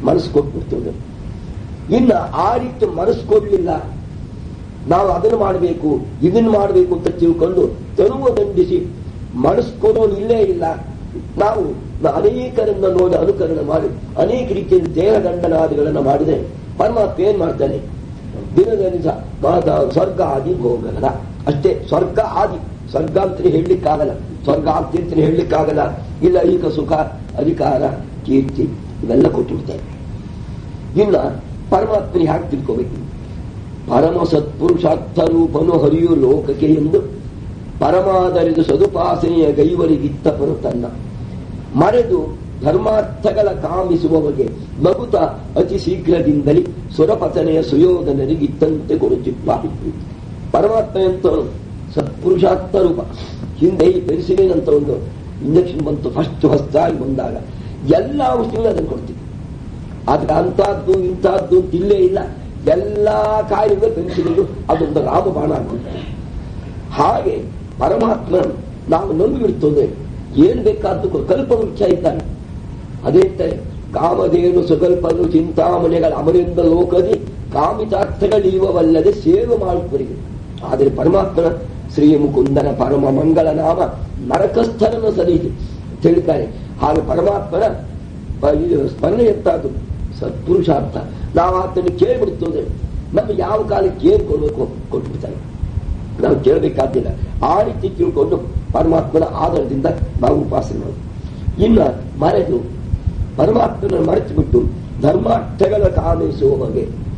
ಮನಸ್ಸು ಕೊಟ್ಬಿಡ್ತದೆ ಇನ್ನು ಆ ರೀತಿ ಮನಸ್ಸು ಕೊಡ್ಲಿಲ್ಲ ನಾವು ಅದನ್ನು ಮಾಡಬೇಕು ಇದನ್ನು ಮಾಡಬೇಕು ಅಂತ ತಿಳ್ಕೊಂಡು ತರುವ ದಂಡಿಸಿ ಮನಸ್ಸು ಕೊಡೋನು ಇಲ್ಲೇ ಇಲ್ಲ ನಾವು ಅನೇಕರನ್ನ ನೋಡಿ ಅನುಕರಣೆ ಮಾಡಿ ಅನೇಕ ರೀತಿಯಲ್ಲಿ ದೇಹದಂಡನಾದಿಗಳನ್ನು ಮಾಡಿದರೆ ಪರಮಾತ್ಮ ಏನ್ ಮಾಡ್ತಾನೆ ದಿನದ ದಿವಸ ಮಾತ ಸ್ವರ್ಗ ಆದಿ ಭೋಗಗಳ ಅಷ್ಟೇ ಸ್ವರ್ಗ ಆದಿ ಸ್ವರ್ಗ ಅಂತ ಹೇಳಲಿಕ್ಕಾಗಲ್ಲ ಸ್ವರ್ಗ ಆಗ್ತಿ ಅಂತ ಹೇಳಲಿಕ್ಕಾಗಲ್ಲ ಇಲ್ಲ ಈಗ ಸುಖ ಅಧಿಕಾರ ಕೀರ್ತಿ ಇವೆಲ್ಲ ಕೊಟ್ಟು ಬಿಡ್ತಾರೆ ಇನ್ನ ಪರಮಾತ್ಮನಿಗೆ ಹಾಕಿ ತಿಳ್ಕೋಬೇಕು ಪರಮ ಸತ್ಪುರುಷಾರ್ಥ ರೂಪನು ಹರಿಯು ಲೋಕಕ್ಕೆ ಎಂದು ಪರಮಾದರಿದು ಸದುಪಾಸನೆಯ ಗೈವರಿಗಿತ್ತ ತನ್ನ ಮರೆದು ಧರ್ಮಾರ್ಥಗಳ ಕಾಮಿಸುವವಗೆ ನಗುತ ಅತಿ ಶೀಘ್ರದಿಂದಲೇ ಸುರಪತನೆಯ ಸುಯೋಧನರಿಗಿತ್ತಂತೆ ಕೊಡುತ್ತಿಪ್ಪ ಪರಮಾತ್ಮ ಎಂತವನು ಸತ್ಪುರುಷಾರ್ಥ ರೂಪ ಹಿಂದೆ ಈ ಪೆನ್ಸಿಲಿನ್ ಅಂತ ಒಂದು ಇಂಜೆಕ್ಷನ್ ಬಂತು ಫಸ್ಟ್ ಹೊಸದಾಗಿ ಬಂದಾಗ ಎಲ್ಲ ಔಷಧಿಗಳು ಅದನ್ನು ಕೊಡ್ತೀವಿ ಆದ್ರೆ ಅಂತಹದ್ದು ಇಂತಹದ್ದು ಅಂತ ಇಲ್ಲೇ ಇಲ್ಲ ಎಲ್ಲಾ ಕಾಯಿಲೆಗಳು ಪೆನ್ಸಿಲಿಗೂ ಅದೊಂದು ರಾಮಬಾಣ ಆಗ್ಬಿಡ್ತಾರೆ ಹಾಗೆ ಪರಮಾತ್ಮ ನಾವು ನಂಬಿಬಿಡ್ತದೆ ಏನ್ ಬೇಕಾದ್ದು ಕಲ್ಪವೃಕ್ಷ ಇದ್ದಾನೆ ಅದೇ ಹೇಳ್ತಾರೆ ಕಾಮಧೇನು ಸುಕಲ್ಪನು ಚಿಂತಾಮಣೆಗಳ ಅಮರಿಂದ ಲೋಕದಿ ಕಾಮಿತಾರ್ಥಗಳೀವವಲ್ಲದೆ ಸೇವೆ ಮಾಡುವರಿಗೆ ಆದರೆ ಪರಮಾತ್ಮನ ಶ್ರೀ ಮುಕುಂದನ ಪರಮ ಮಂಗಳ ನಾಮ ನರಕಸ್ಥರನ ಸರಿಯಿದೆ ಅಂತ ಹೇಳ್ತಾರೆ ಹಾಗೆ ಪರಮಾತ್ಮನ ಸ್ಮರಣೆ ಎತ್ತಾದು ಸತ್ಪುರುಷಾರ್ಥ ನಾವು ಆತನ್ನು ಕೇಳಿಬಿಡ್ತದೆ ನಮಗೆ ಯಾವ ಕಾಲಕ್ಕೆ ಏನ್ ಕೊಡಬೇಕು ಕೊಟ್ಬಿಡ್ತಾನೆ ನಾವು ಕೇಳಬೇಕಾದ್ದಿಲ್ಲ ಆ ರೀತಿ ತಿಳ್ಕೊಂಡು ಪರಮಾತ್ಮನ ಆಧಾರದಿಂದ ನಾವು ಉಪಾಸನೆ ಮಾಡಿ ಇನ್ನ ಮರೆದು ಪರಮಾತ್ಮನ ಮರೆತು ಬಿಟ್ಟು ಧರ್ಮಾರ್ಥಗಳ ಕಾಮಿಸುವ ಬಗೆ